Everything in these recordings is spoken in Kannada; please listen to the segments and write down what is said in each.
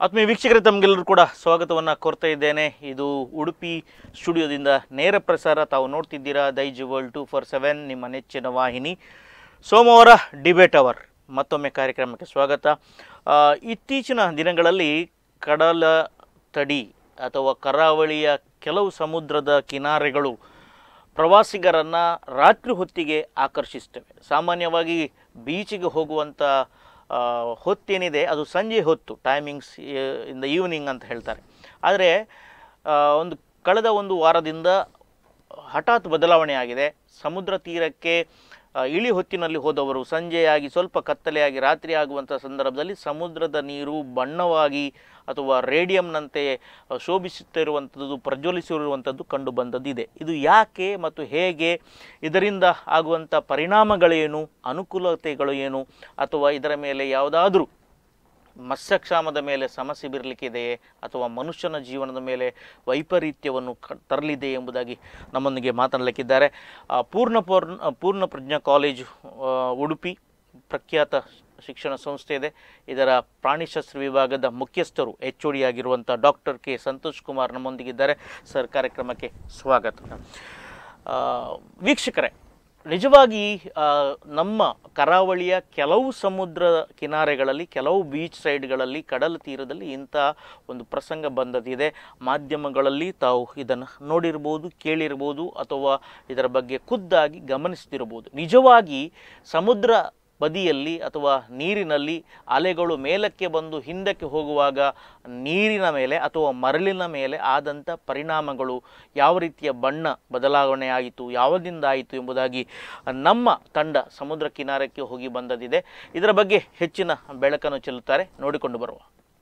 ಆತ್ಮೀಯ ವೀಕ್ಷಕರೇ ತಮಗೆಲ್ಲರೂ ಕೂಡ ಸ್ವಾಗತವನ್ನು ಕೋರ್ತಾ ಇದ್ದೇನೆ ಇದು ಉಡುಪಿ ಸ್ಟುಡಿಯೋದಿಂದ ನೇರ ಪ್ರಸಾರ ತಾವು ನೋಡ್ತಿದ್ದೀರಾ Daiji world two four seven ನಿಮ್ಮ ನೆಚ್ಚಿನ ವಾಹಿನಿ ಸೋಮವಾರ ಡಿಬೇಟ್ ಅವರ್ ಮತ್ತೊಮ್ಮೆ ಕಾರ್ಯಕ್ರಮಕ್ಕೆ ಸ್ವಾಗತ ಆ, ಇತ್ತೀಚಿನ ದಿನಗಳಲ್ಲಿ ಕಡಲ ತಡಿ ಅಥವಾ ಕರಾವಳಿಯ ಕೆಲವು ಸಮುದ್ರದ ಕಿನಾರೆಗಳು ಪ್ರವಾಸಿಗರನ್ನು ರಾತ್ರಿ ಹೊತ್ತಿಗೆ ಆಕರ್ಷಿಸ್ತವೆ ಸಾಮಾನ್ಯವಾಗಿ ಬೀಚಿಗೆ ಹೋಗುವಂಥ ಆ, ಹೊತ್ತೇನಿದೆ ಅದು ಸಂಜೆ ಹೊತ್ತು ಟೈಮಿಂಗ್ಸ್ ಇನ್ ದ ಈವ್ನಿಂಗ್ ಅಂತ ಹೇಳ್ತಾರೆ ಆದರೆ ಆ, ಒಂದು ಕಳೆದ ಒಂದು ವಾರದಿಂದ ಹಠಾತ್ ಬದಲಾವಣೆ ಆಗಿದೆ ಸಮುದ್ರ ತೀರಕ್ಕೆ ಆ, ಇಳಿ ಹೊತ್ತಿನಲ್ಲಿ ಹೋದವರು ಸಂಜೆಯಾಗಿ ಸ್ವಲ್ಪ ಕತ್ತಲೆಯಾಗಿ ರಾತ್ರಿ ಆಗುವಂಥ ಸಂದರ್ಭದಲ್ಲಿ ಸಮುದ್ರದ ನೀರು ಬಣ್ಣವಾಗಿ ಅಥವಾ ರೇಡಿಯಂನಂತೆ ಆ, ಶೋಭಿಸುತ್ತಿರುವಂಥದ್ದು ಪ್ರಜ್ವಲಿಸಿರುವಂಥದ್ದು ಕಂಡು ಬಂದದ್ದಿದೆ ಇದು ಯಾಕೆ ಮತ್ತು ಹೇಗೆ ಇದರಿಂದ ಆಗುವಂಥ ಪರಿಣಾಮಗಳೇನು ಅನುಕೂಲತೆಗಳು ಏನು ಅಥವಾ ಇದರ ಮೇಲೆ ಯಾವುದಾದ್ರೂ ಮತ್ಸ್ಯಕ್ಷಾಮದ ಮೇಲೆ ಸಮಸ್ಯೆ ಬೀರಲಿಕ್ಕಿದೆಯೇ ಅಥವಾ ಮನುಷ್ಯನ ಜೀವನದ ಮೇಲೆ ವೈಪರೀತ್ಯವನ್ನು ಕ ತರಲಿದೆ ಎಂಬುದಾಗಿ ನಮ್ಮೊಂದಿಗೆ ಮಾತನಾಡಲಿಕ್ಕಿದ್ದಾರೆ ಆ, ಪೂರ್ಣ ಪೂರ್ಣ ಪೂರ್ಣ ಪ್ರಜ್ಞಾ ಕಾಲೇಜು ಆ, ಉಡುಪಿ ಪ್ರಖ್ಯಾತ ಶಿಕ್ಷಣ ಸಂಸ್ಥೆ ಇದೆ ಇದರ ಪ್ರಾಣಿಶಾಸ್ತ್ರ ವಿಭಾಗದ ಮುಖ್ಯಸ್ಥರು ಎಚ್ ಒ ಡಿ ಆಗಿರುವಂಥ ಡಾಕ್ಟರ್ ಕೆ ಸಂತೋಷ್ ಕುಮಾರ್ ನಮ್ಮೊಂದಿಗಿದ್ದಾರೆ ಸರ್ ಕಾರ್ಯಕ್ರಮಕ್ಕೆ ಸ್ವಾಗತ ಆ, ವೀಕ್ಷಕರೇ ನಿಜವಾಗಿ ಆ, ನಮ್ಮ ಕರಾವಳಿಯ ಕೆಲವು ಸಮುದ್ರ ಕಿನಾರೆಗಳಲ್ಲಿ ಕೆಲವು ಬೀಚ್ ಸೈಡ್ಗಳಲ್ಲಿ ಕಡಲ ತೀರದಲ್ಲಿ ಇಂಥ ಒಂದು ಪ್ರಸಂಗ ಬಂದದಿದೆ ಮಾಧ್ಯಮಗಳಲ್ಲಿ ತಾವು ಇದನ್ನು ನೋಡಿರ್ಬೋದು ಕೇಳಿರ್ಬೋದು ಅಥವಾ ಇದರ ಬಗ್ಗೆ ಖುದ್ದಾಗಿ ಗಮನಿಸ್ತಿರ್ಬೋದು ನಿಜವಾಗಿ ಸಮುದ್ರ ಬದಿಯಲ್ಲಿ ಅಥವಾ ನೀರಿನಲ್ಲಿ ಅಲೆಗಳು ಮೇಲಕ್ಕೆ ಬಂದು ಹಿಂದಕ್ಕೆ ಹೋಗುವಾಗ ನೀರಿನ ಮೇಲೆ ಅಥವಾ ಮರಳಿನ ಮೇಲೆ ಆದಂಥ ಪರಿಣಾಮಗಳು ಯಾವ ರೀತಿಯ ಬಣ್ಣ ಬದಲಾವಣೆ ಆಯಿತು ಯಾವದಿಂದ ಆಯಿತು ಎಂಬುದಾಗಿ ನಮ್ಮ ತಂಡ ಸಮುದ್ರ ಕಿನಾರಕ್ಕೆ ಹೋಗಿ ಬಂದದಿದೆ ಇದರ ಬಗ್ಗೆ ಹೆಚ್ಚಿನ ಬೆಳಕನ್ನು ಚೆಲ್ಲುತ್ತಾರೆ ನೋಡಿಕೊಂಡು ಬರುವ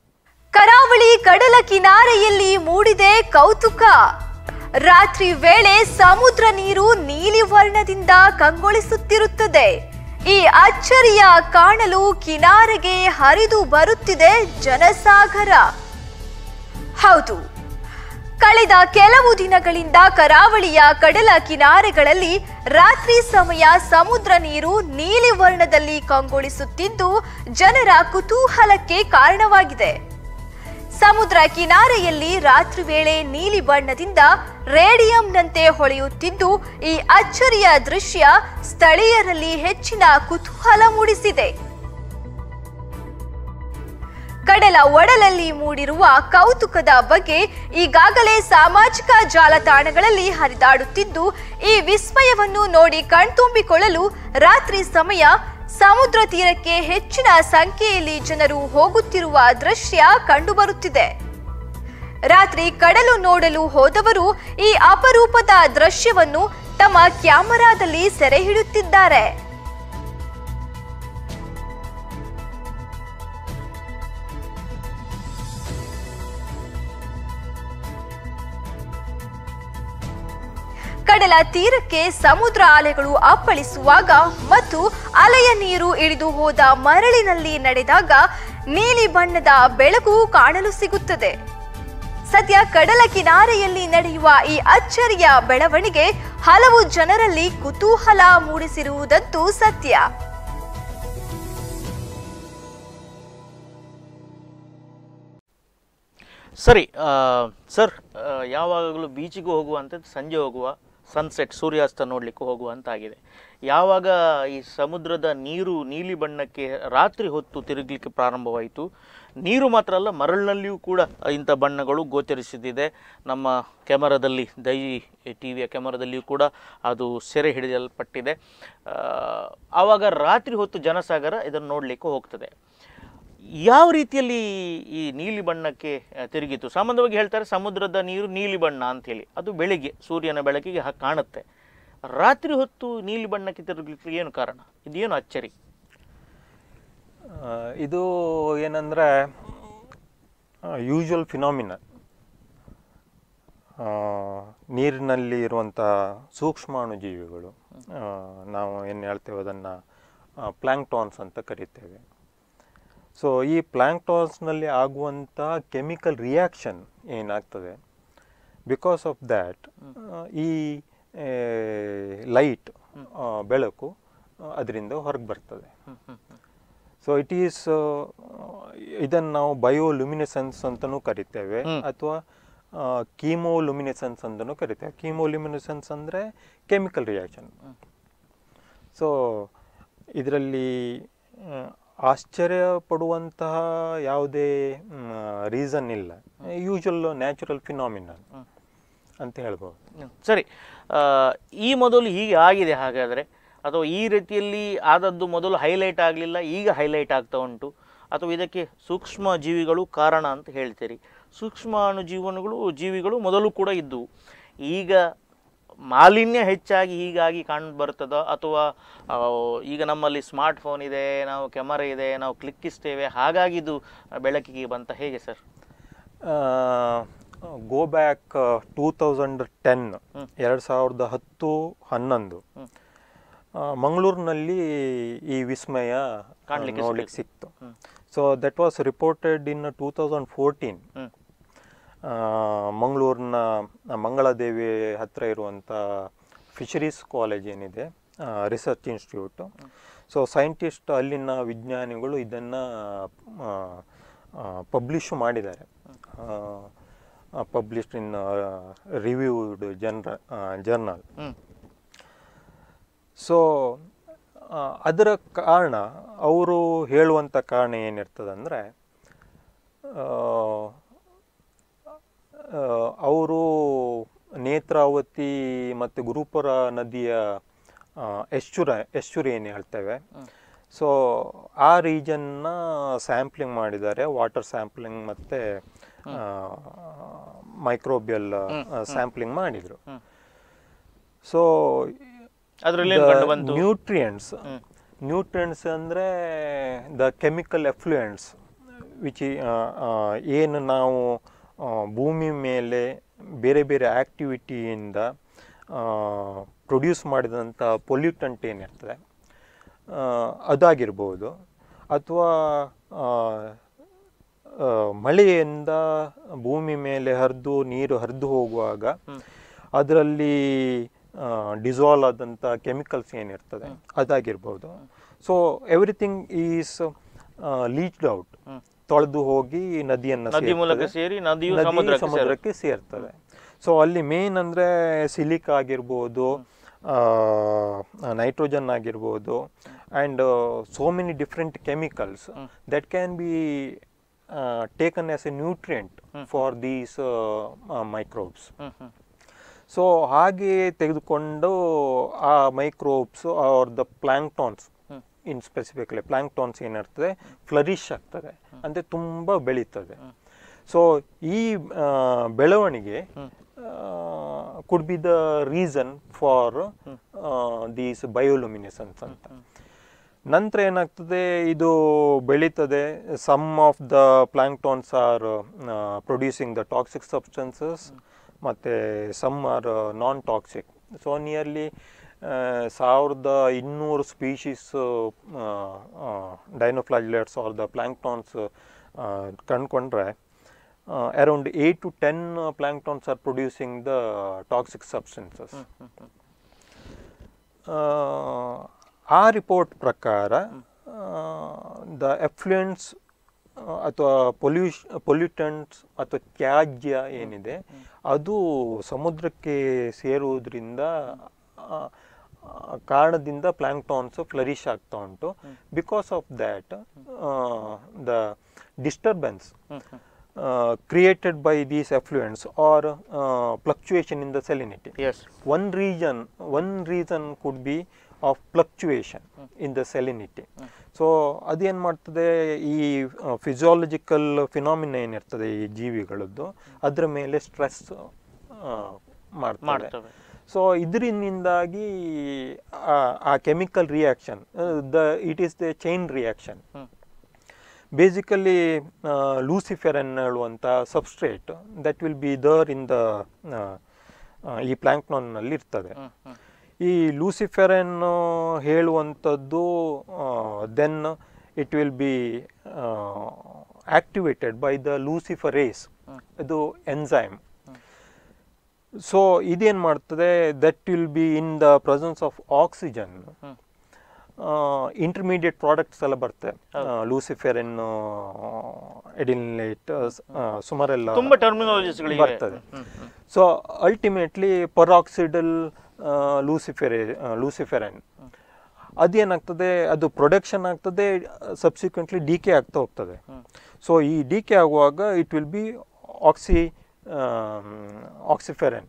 ಕರಾವಳಿ ಕಡಲ ಕಿನಾರೆಯಲ್ಲಿ ಮೂಡಿದೆ ಕೌತುಕ ರಾತ್ರಿ ವೇಳೆ ಸಮುದ್ರ ನೀರು ನೀಲಿ ವರ್ಣದಿಂದ ಕಂಗೊಳಿಸುತ್ತಿರುತ್ತದೆ ಈ ಅಚ್ಚರಿಯ ಕಾಣಲು ಕಿನಾರೆಗೆ ಹರಿದು ಬರುತ್ತಿದೆ ಜನಸಾಗರ ಹೌದು ಕಳೆದ ಕೆಲವು ದಿನಗಳಿಂದ ಕರಾವಳಿಯ ಕಡಲ ಕಿನಾರೆಗಳಲ್ಲಿ ರಾತ್ರಿ ಸಮಯ ಸಮುದ್ರ ನೀರು ನೀಲಿ ವರ್ಣದಲ್ಲಿ ಕಂಗೊಳಿಸುತ್ತಿದ್ದು ಜನರ ಕುತೂಹಲಕ್ಕೆ ಕಾರಣವಾಗಿದೆ ಸಮುದ್ರ ಕಿನಾರೆಯಲ್ಲಿ ರಾತ್ರಿ ವೇಳೆ ನೀಲಿ ಬಣ್ಣದಿಂದ ರೇಡಿಯಂನಂತೆ ಹೊಳೆಯುತ್ತಿದ್ದು ಈ ಅಚ್ಚರಿಯ ದೃಶ್ಯ ಸ್ಥಳೀಯರಲ್ಲಿ ಹೆಚ್ಚಿನ ಕುತೂಹಲ ಮೂಡಿಸಿದೆ ಕಡಲ ಒಡಲಲ್ಲಿ ಮೂಡಿರುವ ಕೌತುಕದ ಬಗ್ಗೆ ಈಗಾಗಲೇ ಸಾಮಾಜಿಕ ಜಾಲತಾಣಗಳಲ್ಲಿ ಹರಿದಾಡುತ್ತಿದ್ದು ಈ ವಿಸ್ಮಯವನ್ನು ನೋಡಿ ಕಣ್ತುಂಬಿಕೊಳ್ಳಲು ರಾತ್ರಿ ಸಮಯ ಸಮುದ್ರ ತೀರಕ್ಕೆ ಹೆಚ್ಚಿನ ಸಂಖ್ಯೆಯಲ್ಲಿ ಜನರು ಹೋಗುತ್ತಿರುವ ದೃಶ್ಯ ಕಂಡುಬರುತ್ತಿದೆ ರಾತ್ರಿ ಕಡಲು ನೋಡಲು ಹೋದವರು ಈ ಅಪರೂಪದ ದೃಶ್ಯವನ್ನು ತಮ್ಮ ಕ್ಯಾಮೆರಾದಲ್ಲಿ ಸೆರೆ ಹಿಡಿಯುತ್ತಿದ್ದಾರೆ ಕಡಲ ತೀರಕ್ಕೆ ಸಮುದ್ರ ಅಲೆಗಳು ಅಪ್ಪಳಿಸುವಾಗ ಮತ್ತು ಅಲೆಯ ನೀರು ಇಳಿದು ಹೋದ ಮರಳಿನಲ್ಲಿ ನಡೆದಾಗ ನೀಲಿ ಬಣ್ಣದ ಬೆಳಕು ಕಾಣಲು ಸಿಗುತ್ತದೆ ಸದ್ಯ ಕಡಲ ಕಿನಾರೆಯಲ್ಲಿ ನಡೆಯುವ ಈ ಅಚ್ಚರಿಯ ಬೆಳವಣಿಗೆ ಹಲವು ಜನರಲ್ಲಿ ಕುತೂಹಲ ಮೂಡಿಸಿರುವುದಂತೂ ಸತ್ಯ ಸರಿ ಆ, ಸರ್ ಆ, ಯಾವಾಗಲೂ ಬೀಚಿಗೆ ಹೋಗುವಂಥದ್ದು ಸಂಜೆ ಹೋಗುವ ಸನ್ಸೆಟ್ ಸೂರ್ಯಾಸ್ತ ನೋಡಲಿಕ್ಕೆ ಹೋಗುವಂತಾಗಿದೆ ಯಾವಾಗ ಈ ಸಮುದ್ರದ ನೀರು ನೀಲಿ ಬಣ್ಣಕ್ಕೆ ರಾತ್ರಿ ಹೊತ್ತು ತಿರುಗಲಿಕ್ಕೆ ಪ್ರಾರಂಭವಾಯಿತು ನೀರು ಮಾತ್ರ ಅಲ್ಲ ಮರಳಿನಲ್ಲಿಯೂ ಕೂಡ ಇಂಥ ಬಣ್ಣಗಳು ಗೋಚರಿಸುತ್ತಿದೆ ನಮ್ಮ ಕ್ಯಾಮರಾದಲ್ಲಿ ದೈ ಟಿ ವಿಯ ಕ್ಯಾಮರಾದಲ್ಲಿಯೂ ಕೂಡ ಅದು ಸೆರೆ ಹಿಡಿಯಲ್ಪಟ್ಟಿದೆ ಆ, ಆವಾಗ ರಾತ್ರಿ ಹೊತ್ತು ಜನಸಾಗರ ಇದನ್ನು ನೋಡಲಿಕ್ಕೆ ಹೋಗ್ತದೆ ಯಾವ ರೀತಿಯಲ್ಲಿ ಈ ನೀಲಿ ಬಣ್ಣಕ್ಕೆ ಆ, ತಿರುಗಿತು ಸಾಮಾನ್ಯವಾಗಿ ಹೇಳ್ತಾರೆ ಸಮುದ್ರದ ನೀರು ನೀಲಿ ಬಣ್ಣ ಅಂಥೇಳಿ ಅದು ಬೆಳಿಗ್ಗೆ ಸೂರ್ಯನ ಬೆಳಕಿಗೆ ಹಾಗೆ ಕಾಣುತ್ತೆ ರಾತ್ರಿ ಹೊತ್ತು ನೀಲಿ ಬಣ್ಣಕ್ಕೆ ತಿರುಗಲಿಕ್ಕೆ ಏನು ಕಾರಣ ಇದೇನು ಅಚ್ಚರಿ ಆ, ಇದು ಏನಂದರೆ ಯೂಶುವಲ್ ಫಿನಾಮಿನ ನೀರಿನಲ್ಲಿ ಇರುವಂಥ ಸೂಕ್ಷ್ಮಾಣುಜೀವಿಗಳು ಆ, ನಾವು ಏನು ಹೇಳ್ತೇವೆ ಅದನ್ನು ಪ್ಲ್ಯಾಂಕ್ಟಾನ್ಸ್ ಅಂತ ಕರಿತೇವೆ ಸೊ ಈ ಪ್ಲ್ಯಾಂಕ್ಟಾನ್ಸ್ನಲ್ಲಿ ಆಗುವಂಥ ಕೆಮಿಕಲ್ ರಿಯಾಕ್ಷನ್ ಏನಾಗ್ತದೆ ಬಿಕಾಸ್ ಆಫ್ ದ್ಯಾಟ್ ಈ ಲೈಟ್ ಬೆಳಕು ಅದರಿಂದ ಹೊರಗೆ ಬರ್ತದೆ ಸೊ ಇಟ್ ಈಸ್ ಇದನ್ನು ನಾವು ಬಯೋಲ್ಯುಮಿನೆಸೆನ್ಸ್ ಅಂತಲೂ ಕರಿತೇವೆ ಹ್ಮ್. ಅಥವಾ ಕೀಮೋಲ್ಯುಮಿನೆಸೆನ್ಸ್ ಅಂತಲೂ ಕರಿತೇವೆ ಕೀಮೋಲ್ಯುಮಿನೆಸೆನ್ಸ್ ಅಂದರೆ ಕೆಮಿಕಲ್ ರಿಯಾಕ್ಷನ್ ಸೊ ಇದರಲ್ಲಿ ಆಶ್ಚರ್ಯ ಪಡುವಂತಹ ಯಾವುದೇ ರೀಸನ್ ಇಲ್ಲ ಯೂಶುವಲ್ ನ್ಯಾಚುರಲ್ ಫಿನಾಮಿನಲ್ ಹ್ಮ್. ಅಂತ ಹೇಳ್ಬೋದು ಹ್ಮ್. ಸರಿ ಆ, ಈ ಮೊದಲು ಹೀಗೆ ಆಗಿದೆ ಹಾಗಾದರೆ ಅಥವಾ ಈ ರೀತಿಯಲ್ಲಿ ಆದದ್ದು ಮೊದಲು ಹೈಲೈಟ್ ಆಗಲಿಲ್ಲ ಈಗ ಹೈಲೈಟ್ ಆಗ್ತಾ ಉಂಟು ಅಥವಾ ಇದಕ್ಕೆ ಸೂಕ್ಷ್ಮ ಜೀವಿಗಳು ಕಾರಣ ಅಂತ ಹೇಳ್ತೀರಿ ಸೂಕ್ಷ್ಮಾಣು ಜೀವನಗಳು ಜೀವಿಗಳು ಮೊದಲು ಕೂಡ ಇದ್ದವು ಈಗ ಮಾಲಿನ್ಯ ಹೆಚ್ಚಾಗಿ ಹೀಗಾಗಿ ಕಂಡು ಬರ್ತದ ಅಥವಾ ಆ, ಈಗ ನಮ್ಮಲ್ಲಿ ಸ್ಮಾರ್ಟ್ ಫೋನ್ ಇದೆ ನಾವು ಕ್ಯಾಮರಾ ಇದೆ ನಾವು ಕ್ಲಿಕ್ಕಿಸ್ತೇವೆ ಹಾಗಾಗಿ ಇದು ಬೆಳಕಿಗೆ ಬಂತ ಹೇಗೆ sir go back two thousand ten hmm. ಎರಡು ಸಾವಿರದ ಹತ್ತು ಹನ್ನೊಂದು ಹ್ಮ್. ಆ, ಮಂಗಳೂರಿನಲ್ಲಿ ಈ ವಿಸ್ಮಯ ಕಾಣ್ಲಿಕ್ಕೆ ನೋಡ್ಲಿಕ್ಕೆ ಸಿಕ್ತು hmm. So that was reported in two thousand fourteen hmm. ಮಂಗಳೂರಿನ ಮಂಗಳದೇವಿ ಹತ್ತಿರ ಇರುವಂಥ ಫಿಶರೀಸ್ ಕಾಲೇಜ್ ಏನಿದೆ ರಿಸರ್ಚ್ ಇನ್ಸ್ಟಿಟ್ಯೂಟು ಸೊ ಸೈಂಟಿಸ್ಟ್ ಅಲ್ಲಿನ ವಿಜ್ಞಾನಿಗಳು ಇದನ್ನು ಪಬ್ಲಿಷ್ ಮಾಡಿದ್ದಾರೆ published in reviewed general journal hmm. So ಅದರ ಕಾರಣ ಅವರು ಹೇಳುವಂಥ ಕಾರಣ ಏನಿರ್ತದಂದರೆ ಅವರು ನೇತ್ರಾವತಿ ಮತ್ತು ಗುರುಪುರ ನದಿಯ ಆ, ಎಶ್ಚುರ ಎಶ್ಚುರಿ ಏನು ಹೇಳ್ತೇವೆ ಸೊ ಆ ರೀಜನ್ನ ಸ್ಯಾಂಪ್ಲಿಂಗ್ ಮಾಡಿದ್ದಾರೆ ವಾಟರ್ ಸ್ಯಾಂಪ್ಲಿಂಗ್ ಮತ್ತು ಮೈಕ್ರೋಬಿಯಲ್ ಸ್ಯಾಂಪ್ಲಿಂಗ್ ಮಾಡಿದರು ಹ್ಮ್. ಸೊ ಅದ್ರಲ್ಲಿ ಏನು ಕಂಡು ಬಂತು ನ್ಯೂಟ್ರಿಯೆಂಟ್ಸ್ ಹ್ಮ್. ನ್ಯೂಟ್ರಿಯೆಂಟ್ಸ್ ಅಂದರೆ ದ ಕೆಮಿಕಲ್ ಎಫ್ಲುಯೆಂಟ್ಸ್ ವಿಚ್ ಏನು ನಾವು ಆ, ಭೂಮಿ ಮೇಲೆ ಬೇರೆ ಬೇರೆ ಆ್ಯಕ್ಟಿವಿಟಿಯಿಂದ ಪ್ರೊಡ್ಯೂಸ್ ಮಾಡಿದಂಥ ಪೊಲ್ಯೂಟಂಟ್ ಏನಿರ್ತದೆ ಆ, ಅದಾಗಿರ್ಬೋದು ಅಥವಾ ಆ, ಆ, ಮಳೆಯಿಂದ ಭೂಮಿ ಮೇಲೆ ಹರಿದು ನೀರು ಹರಿದು ಹೋಗುವಾಗ ಅದರಲ್ಲಿ ಡಿಸಾಲ್ವ್ ಆದಂಥ ಕೆಮಿಕಲ್ಸ್ ಏನಿರ್ತದೆ ಅದಾಗಿರ್ಬೋದು so everything is leached out hmm. ತೊಳೆದು ಹೋಗಿ ನದಿಯನ್ನು ನದಿ ಮೂಲಕ ಸೇರ್ತದೆ. ಸೇರಿ ನದಿಯು ನದಿ ಸಮುದ್ರಕ್ಕೆ ಸೇರುತ್ತೆ. ಸಮುದ್ರಕ್ಕೆ ಸೇರ್ತದೆ ಸೊ ಅಲ್ಲಿ ಮೇನ್ ಅಂದರೆ ಸಿಲಿಕ್ ಆಗಿರ್ಬೋದು ನೈಟ್ರೋಜನ್ ಆಗಿರ್ಬೋದು and so many different chemicals that can be taken as a nutrient for these microbes hmm hmm so ಹಾಗೆ ತೆಗೆದುಕೊಂಡು ಆ microbes are the planktons hmm. In specifically planktons ಏನಿರ್ತದೆ ಫ್ಲರಿಶ್ ಆಗ್ತದೆ ಅಂದರೆ ತುಂಬ ಬೆಳೀತದೆ ಸೊ ಈ ಆ, ಬೆಳವಣಿಗೆ could be the reason for these bioluminescence ಅಂತ ನಂತರ ಏನಾಗ್ತದೆ ಇದು ಬೆಳೀತದೆ some of the planktons are producing the toxic substances ಮತ್ತು some are non toxic so nearly ಸಾವಿರದ ಇನ್ನೂರು species dinoflagellates are the planktons ಕಂಡುಕೊಂಡ್ರೆ around eight to ten planktons are producing the toxic substances ಆ ರಿಪೋರ್ಟ್ ಪ್ರಕಾರ ದ ಎಫ್ಲುಯೆಂಟ್ಸ್ ಅಥವಾ ಪೊಲ್ಯೂಷ್ ಪೊಲ್ಯೂಟೆಂಟ್ಸ್ ಅಥವಾ ತ್ಯಾಜ್ಯ ಏನಿದೆ ಅದು ಸಮುದ್ರಕ್ಕೆ ಸೇರುವುದರಿಂದ ಆ, ಆ, ಕಾರಣದಿಂದ ಪ್ಲಾಂಕ್ಟಾನ್ಸ್ ಫ್ಲರಿಶ್ ಆಗ್ತಾ ಉಂಟು because of that the disturbance created by these effluents are fluctuation in the salinity is one reason one reason could be of fluctuation in the salinity so ಅದೇನು ಮಾಡ್ತದೆ ಈ ಫಿಸಿಯಾಲಜಿಕಲ್ ಫಿನಾಮಿನ ಏನಿರ್ತದೆ ಈ ಜೀವಿಗಳದ್ದು ಅದರ ಮೇಲೆ ಸ್ಟ್ರೆಸ್ ಮಾಡ್ತದೆ ಮಾಡ್ತವೆ ಸೊ ಇದರಿಂದಾಗಿ ಆ chemical reaction the it is the chain reaction hmm. Basically luciferin ಹೇಳುವಂಥ substrate that will be there in the ಈ ಪ್ಲಾಂಕ್ನಾನ್ನಲ್ಲಿ ಇರ್ತದೆ ಹ್ಮ್ ಹ್ಮ್ ಈ ಲೂಸಿಫೆರನ್ ಹೇಳುವಂಥದ್ದು then it will be activated by the luciferase ಇದು ಎನ್ಸೈಮ್ ಸೊ ಇದೇನು ಮಾಡ್ತದೆ that will be in the presence of oxygen hmm intermediate products ಎಲ್ಲ ಬರ್ತವೆ ಲೂಸಿಫೆರಿನ್ ಎಡಿನ್ಲೈಟ್ ಸುಮಾರೆಲ್ಲ ತುಂಬಾ ಟರ್ಮಿನಾಲಜಿಸ್ಗಳಿವೆ ಬರ್ತದೆ ಸೊ ಅಲ್ಟಿಮೇಟ್ಲಿ ಪರಾಕ್ಸಿಡಲ್ ಲೂಸಿಫೆರೆ ಲೂಸಿಫೆರನ್ ಅದೇನಾಗ್ತದೆ ಅದು ಪ್ರೊಡಕ್ಷನ್ ಆಗ್ತದೆ ಸಬ್ಸಿಕ್ವೆಂಟ್ಲಿ ಡಿ ಕೆ ಆಗ್ತಾ ಹೋಗ್ತದೆ ಸೊ ಈ ಡಿ ಕೆ ಆಗುವಾಗ it will be oxy oxyluciferin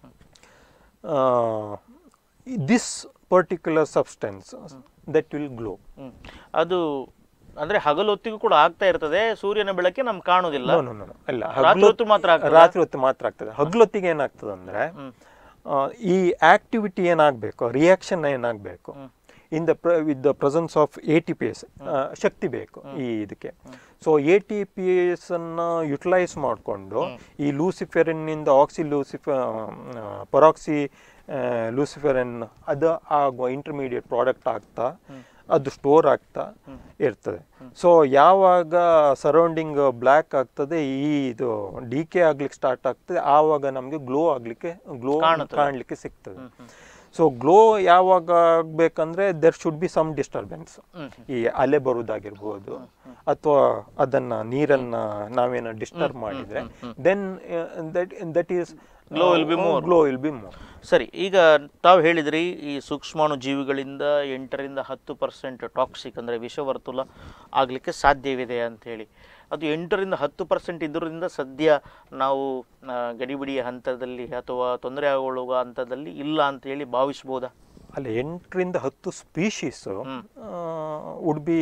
this particular substance that will glow hmm. ಅದು ಅಂದ್ರೆ ಹಗಲು ಹೊತ್ತಿಗೂ ಕೂಡ ಆಗ್ತಾ ಇರ್ತದೆ ಸೂರ್ಯನ ಬೆಳಕೆ ನಮ್ಗೆ ಕಾಣುದಿಲ್ಲ No, no, no, no. ಅಲ್ಲ ರಾತ್ರಿ ಹಗ್ಲು- ಹೊತ್ತು ಮಾತ್ರ ಆಗ್ತದಾ? ರಾತ್ರಿ ಹೊತ್ತು ಮಾತ್ರ ಆಗ್ತದೆ ಹಗ್ಲೊತ್ತಿಗೆ ಏನಾಗ್ತದೆ ಅಂದ್ರೆ ಆ, ಈ ಆಕ್ಟಿವಿಟಿ ಏನಾಗಬೇಕು ರಿಯಾಕ್ಷನ್ ಏನಾಗಬೇಕು in the with the presence of A T P S ಶಕ್ತಿ ಬೇಕು ಈ ಇದಕ್ಕೆ so A T P S ಅನ್ನ ಯುಟಿಲೈಸ್ ಮಾಡಿಕೊಂಡು ಈ ಲೂಸಿಫೆರಿನ್ನಿಂದ ಆಕ್ಸಿ ಲೂಸಿಫ ಪರಾಕ್ಸಿ ಲೂಸಿಫೆರಿನ್ ಅದು ಆಗುವ ಇಂಟರ್ಮೀಡಿಯೇಟ್ ಪ್ರಾಡಕ್ಟ್ ಆಗ್ತಾ ಅದು ಸ್ಟೋರ್ ಆಗ್ತಾ ಇರ್ತದೆ ಸೊ ಯಾವಾಗ ಸರೌಂಡಿಂಗ್ ಬ್ಲ್ಯಾಕ್ ಆಗ್ತದೆ ಈ ಇದು ಡಿ ಕೆ ಆಗ್ಲಿಕ್ಕೆ ಸ್ಟಾರ್ಟ್ ಆಗ್ತದೆ ಆವಾಗ ನಮಗೆ ಗ್ಲೋ ಆಗ್ಲಿಕ್ಕೆ ಗ್ಲೋ ಕಾಣಲಿಕ್ಕೆ ಸಿಗ್ತದೆ ಸೊ ಗ್ಲೋ ಯಾವಾಗ ಆಗ್ಬೇಕಂದ್ರೆ there should be some disturbance ಈ ಅಲೆ ಬರುವುದಾಗಿರ್ಬೋದು ಅಥವಾ ಅದನ್ನ ನೀರನ್ನ ನಾವೇನೋ ಡಿಸ್ಟರ್ಬ್ ಮಾಡಿದ್ರೆ then that that is Glow will be more. Glow will be more ಸರಿ ಈಗ ತಾವು ಹೇಳಿದ್ರಿ ಈ ಸೂಕ್ಷ್ಮಾಣು ಜೀವಿಗಳಿಂದ ಎಂಟರಿಂದ ಹತ್ತು ಪರ್ಸೆಂಟ್ ಟಾಕ್ಸಿಕ್ ಅಂದರೆ ವಿಷವರ್ತುಲ ಆಗಲಿಕ್ಕೆ ಸಾಧ್ಯವಿದೆ ಅಂತ ಹೇಳಿ ಅದು ಎಂಟರಿಂದ ಹತ್ತು ಪರ್ಸೆಂಟ್ ಇದರಿಂದ ಸದ್ಯ ನಾವು ಆ, ಗಡಿಬಿಡಿಯ ಹಂತದಲ್ಲಿ ಅಥವಾ ತೊಂದರೆ ಆಗುವ ಹಂತದಲ್ಲಿ ಇಲ್ಲ ಅಂತ ಹೇಳಿ ಭಾವಿಸ್ಬೋದಾ ಅಲ್ಲ ಎಂಟರಿಂದ ಹತ್ತು species would be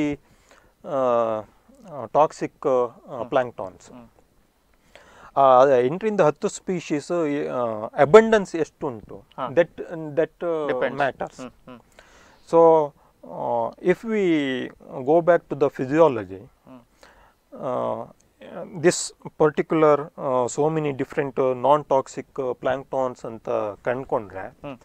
toxic planktons ಎಂಟರಿಂದ ಹತ್ತು ಸ್ಪೀಶೀಸ್ ಅಬಂಡೆನ್ಸ್ ಎಷ್ಟುಂಟು that that matters hmm, hmm. So if we go back to the physiology this particular so many different non toxic planktons ಅಂತ ಕಂಡ್ಕೊಂಡ್ರೆ ಹ್ಮ್.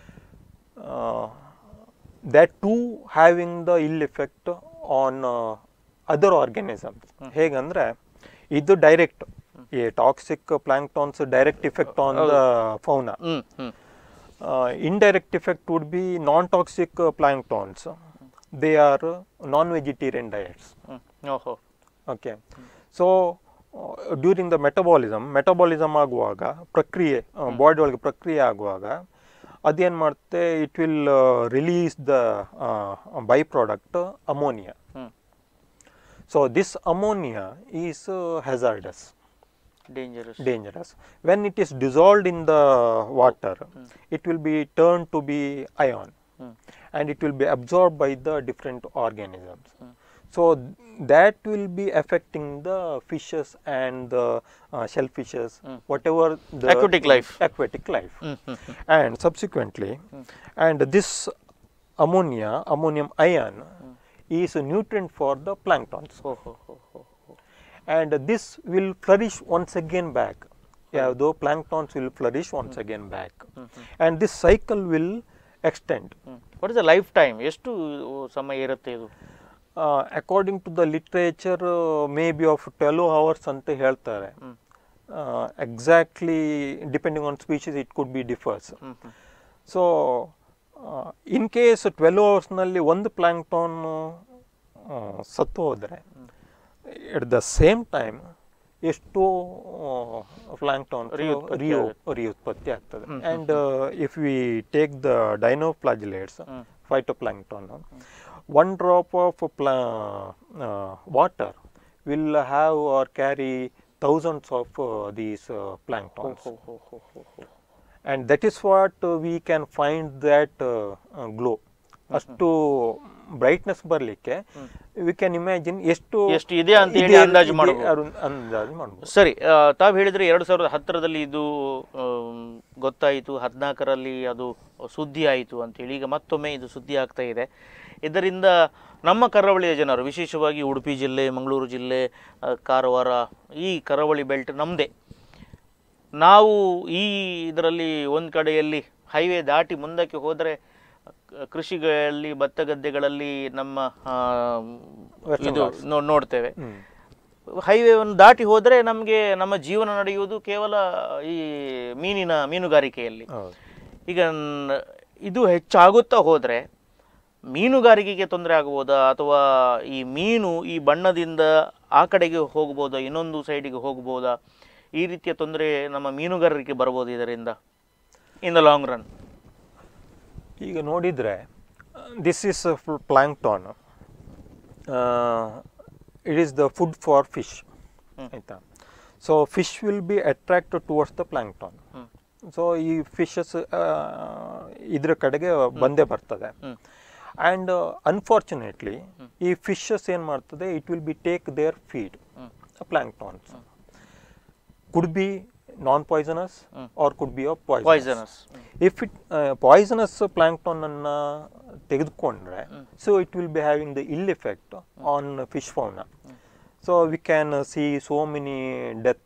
that too having the ill effect on uh, other organisms ಹೇಗಂದ್ರೆ ಇದು ಡೈರೆಕ್ಟ್ ಈ toxic planktons direct effect on the fauna hmm hmm indirect effect would be non-toxic uh, planktons. They are uh, non-vegetarian diets. Hmm ಓಹೋ Okay. So uh, during the metabolism, metabolism ಆಗುವಾಗ ಪ್ರಕ್ರಿಯೆ ಬಾಡಿ ಒಳಗೆ ಪ್ರಕ್ರಿಯೆ ಆಗುವಾಗ ಅದೇನು ಮಾಡುತ್ತೆ it will release the by product ammonia hmm so this ammonia is hazardous dangerous dangerous. When it is dissolved in the water, it will be turned to be ion hmm and it will be absorbed by the different organisms. So that will be affecting the fishes and the uh, shellfishes, whatever the Aquatic life. Aquatic life. Hmm hmm hmm And subsequently, and this ammonia, ammonium ion, is a nutrient for the planktons. ಓಹೋ ಹೋ ಹೋ and this will flourish once again back. Yeah, though planktons will flourish once again back, and this cycle will extend. What is the lifetime ಎಷ್ಟು ಸಮಯ ಇರುತ್ತೆ ಇದು Uh, according to the literature, uh, maybe of 12 hours ಅಂತ ಹೇಳ್ತಾರೆ exactly depending on species it could be differs hmm hmm so in case twelve ಅವರ್ಸ್ನಲ್ಲಿ ಒಂದು ಪ್ಲಾಂಕ್ಟಾನ್ ಸತ್ತು ಹೋದರೆ ಎಟ್ ದ ಸೇಮ್ ಟೈಮ್ ಎಷ್ಟೋ ಪ್ಲಾಂಕ್ಟಾನ್ Re-ಉತ್ಪತ್ತಿ ರಿಯೋ ಆಗುತ್ತೆ. ರಿಯುತ್ಪತ್ತಿ ಆಗ್ತದೆ and if we take the dinoflagellates phytoplankton one drop of ಪ್ಲಾ water will have or carry thousands of these planktons ಹೋ ಹೋ ಹೋ ಹೋ ಹೋ and that is what uh, we can find that uh, uh, glow ಅಷ್ಟು ಬ್ರೈಟ್ನೆಸ್ ಬರಲಿಕ್ಕೆ ವಿ ಕ್ಯಾನ್ ಇಮ್ಯಾಜಿನ್ ಎಷ್ಟು ಎಷ್ಟು ಇದೆ ಅಂತ ಹೇಳಿ ಇದೆ- ಅಂದಾಜು ಇದೆ ಮಾಡ್ಬೋದು. ಅರು- ಅಂದಾಜು ಮಾಡ್ಬೋದು ಸರಿ ತಾವು ಹೇಳಿದ್ರೆ ಎರಡು ಸಾವಿರದ ಹತ್ತರದಲ್ಲಿ ಇದು ಆಮ್, ಗೊತ್ತಾಯಿತು ಹದಿನಾಲ್ಕರಲ್ಲಿ ಅದು ಸುದ್ದಿ ಆಯಿತು ಅಂತೇಳಿ ಈಗ ಮತ್ತೊಮ್ಮೆ ಇದು ಸುದ್ದಿ ಆಗ್ತಾ ಇದೆ ಇದರಿಂದ ನಮ್ಮ ಕರಾವಳಿಯ ಜನರು ವಿಶೇಷವಾಗಿ ಉಡುಪಿ ಜಿಲ್ಲೆ ಮಂಗಳೂರು ಜಿಲ್ಲೆ ಆ, ಕಾರವಾರ ಈ ಕರಾವಳಿ ಬೆಲ್ಟ್ ನಮ್ಮದೇ ನಾವು ಈ ಇದರಲ್ಲಿ ಒಂದು ಕಡೆಯಲ್ಲಿ ಹೈವೇ ದಾಟಿ ಮುಂದಕ್ಕೆ ಹೋದರೆ ಕೃಷಿಗಳಲ್ಲಿ ಭತ್ತ ಗದ್ದೆಗಳಲ್ಲಿ ನಮ್ಮ ಆ, ಇದು ನೋ- ನೋಡ್ತೇವೆ ಹೈವೇವನ್ನು ದಾಟಿ ಹೋದರೆ ನಮಗೆ ನಮ್ಮ ಜೀವನ ನಡೆಯುವುದು ಕೇವಲ ಈ ಮೀನಿನ ಮೀನುಗಾರಿಕೆಯಲ್ಲಿ ಹೌದು ಈಗ ನ- ಇದು ಹೆಚ್ಚಾಗುತ್ತಾ ಹೋದರೆ ಮೀನುಗಾರಿಕೆಗೆ ತೊಂದರೆ ಆಗ್ಬೋದಾ ಅಥವಾ ಈ ಮೀನು ಈ ಬಣ್ಣದಿಂದ ಆ ಕಡೆಗೆ ಹೋಗ್ಬೋದಾ ಇನ್ನೊಂದು ಸೈಡಿಗೆ ಹೋಗ್ಬೋದಾ ಈ ರೀತಿಯ ತೊಂದರೆ ನಮ್ಮ ಮೀನುಗಾರರಿಗೆ ಬರ್ಬೋದು ಇದರಿಂದ ಇನ್ ದ ಲಾಂಗ್ ರನ್ ಈಗ ನೋಡಿದರೆ this is plankton it is the food for fish ಆಯಿತಾ so fish will be attracted towards the plankton hmm. So ಈ ಫಿಶಸ್ ಇದ್ರ ಕಡೆಗೆ ಬಂದೇ ಬರ್ತದೆ ಹ್ಮ್. ಆ್ಯಂಡ್ ಅನ್ಫಾರ್ಚುನೇಟ್ಲಿ ಈ ಫಿಶಸ್ ಏನು ಮಾಡ್ತದೆ it will be take their feed planktons could be non poisonous or could be of poisonous poisonous if it poisonous plankton ಅನ್ನ ತೆಗೆದುಕೊಂಡ್ರೆ so it will be having the ill effect on fish ಫೌನ so we can see so many death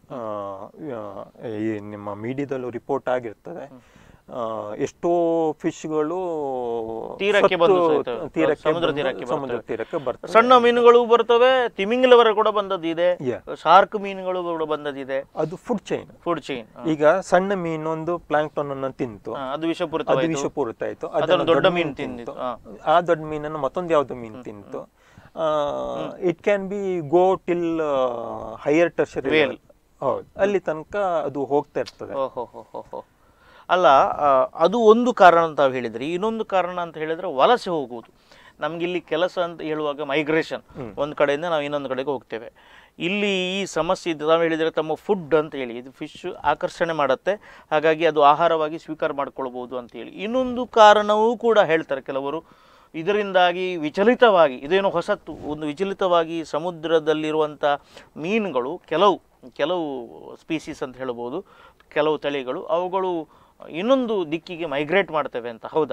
ಈ ನಿಮ್ಮ ಮೀಡಿಯಾದಲ್ಲೂ ರಿಪೋರ್ಟ್ ಆಗಿರ್ತದೆ ಆ, ಎಷ್ಟೋ ಫಿಶ್ಗಳು ತೀರಕ್ಕೆ ಬಂದು ಸಾಯ್ತವೆ. ತೀರಕ್ಕೆ ಸಮುದ್ರ ಬಂದು ತೀರಕ್ಕೆ ಸಮುದ್ರ ಬರ್ತವೆ. ತೀರಕ್ಕೆ ಬರ್ತವೆ ಸಣ್ಣ ಮೀನುಗಳು ಬರ್ತವೆ ತಿಮಿಂಗಿಲವರ ಕೂಡ ಬಂದದ್ದಿದೆ Yeah. ಶಾರ್ಕ್ ಮೀನುಗಳು ಕೂಡ ಬಂದದ್ದಿದೆ ಅದು ಫುಡ್ ಚೈನ್ ಫುಡ್ ಚೈನ್ ಈಗ ಸಣ್ಣ ಮೀನೊಂದು ಪ್ಲಾಂಕ್ಟಾನ್ ಅನ್ನು ತಿಂತು ಅದು ಅದು ವಿಷಪೂರಿತವಾಯಿತು ವಿಷಪೂರಿತ ಆಯ್ತು ಅದನ್ನು ಅದನ್ನು ದೊಡ್ಡ ದೊಡ್ಡ ಮೀನು ಮೀನು ತಿಂದಿತ್ತು. ತಿಂತು ಆ ದೊಡ್ಡ ಮೀನನ್ನು ಮತ್ತೊಂದು ಯಾವ್ದೋ ಮೀನು ತಿಂತು it can be go till higher tertiary Whale. ಹೌದು ಅಲ್ಲಿ ತನಕ ಅದು ಹೋಗ್ತಾ ಇರ್ತದೆ ಓಹೋ ಹೋ ಹೋ ಹೋ ಅಲ್ಲ ಆ, ಅದು ಒಂದು ಕಾರಣ ಅಂತ ತಾವು ಹೇಳಿದ್ರಿ ಇನ್ನೊಂದು ಕಾರಣ ಅಂತ ಹೇಳಿದ್ರೆ ವಲಸೆ ಹೋಗುವುದು ನಮ್ಗೆ ಇಲ್ಲಿ ಕೆಲಸ ಅಂತ ಹೇಳುವಾಗ ಮೈಗ್ರೇಷನ್ ಒಂದು ಕಡೆಯಿಂದ ನಾವು ಇನ್ನೊಂದು ಕಡೆಗೆ ಹೋಗ್ತೇವೆ ಇಲ್ಲಿ ಈ ಸಮಸ್ಯೆ ಇದೆ ತಾವು ಹೇಳಿದರೆ ತಮ್ಮ ಫುಡ್ ಅಂತ ಹೇಳಿ ಇದು ಫಿಶ್ ಆಕರ್ಷಣೆ ಮಾಡುತ್ತೆ ಹಾಗಾಗಿ ಅದು ಆಹಾರವಾಗಿ ಸ್ವೀಕಾರ ಮಾಡ್ಕೊಳ್ಬೋದು ಅಂತ ಹೇಳಿ ಇನ್ನೊಂದು ಕಾರಣವೂ ಕೂಡ ಹೇಳ್ತಾರೆ ಕೆಲವರು ಇದರಿಂದಾಗಿ ವಿಚಲಿತವಾಗಿ ಇದೇನೋ ಹೊಸತ್ತು ಒಂದು ವಿಚಲಿತವಾಗಿ ಸಮುದ್ರದಲ್ಲಿರುವಂಥ ಮೀನುಗಳು ಕೆಲವು ಕೆಲವು ಸ್ಪೀಸೀಸ್ ಅಂತ ಹೇಳ್ಬೋದು ಕೆಲವು ತಳಿಗಳು ಅವುಗಳು ಇನ್ನೊಂದು ದಿಕ್ಕಿಗೆ ಮೈಗ್ರೇಟ್ ಮಾಡ್ತವೆ ಅಂತ ಹೌದಾ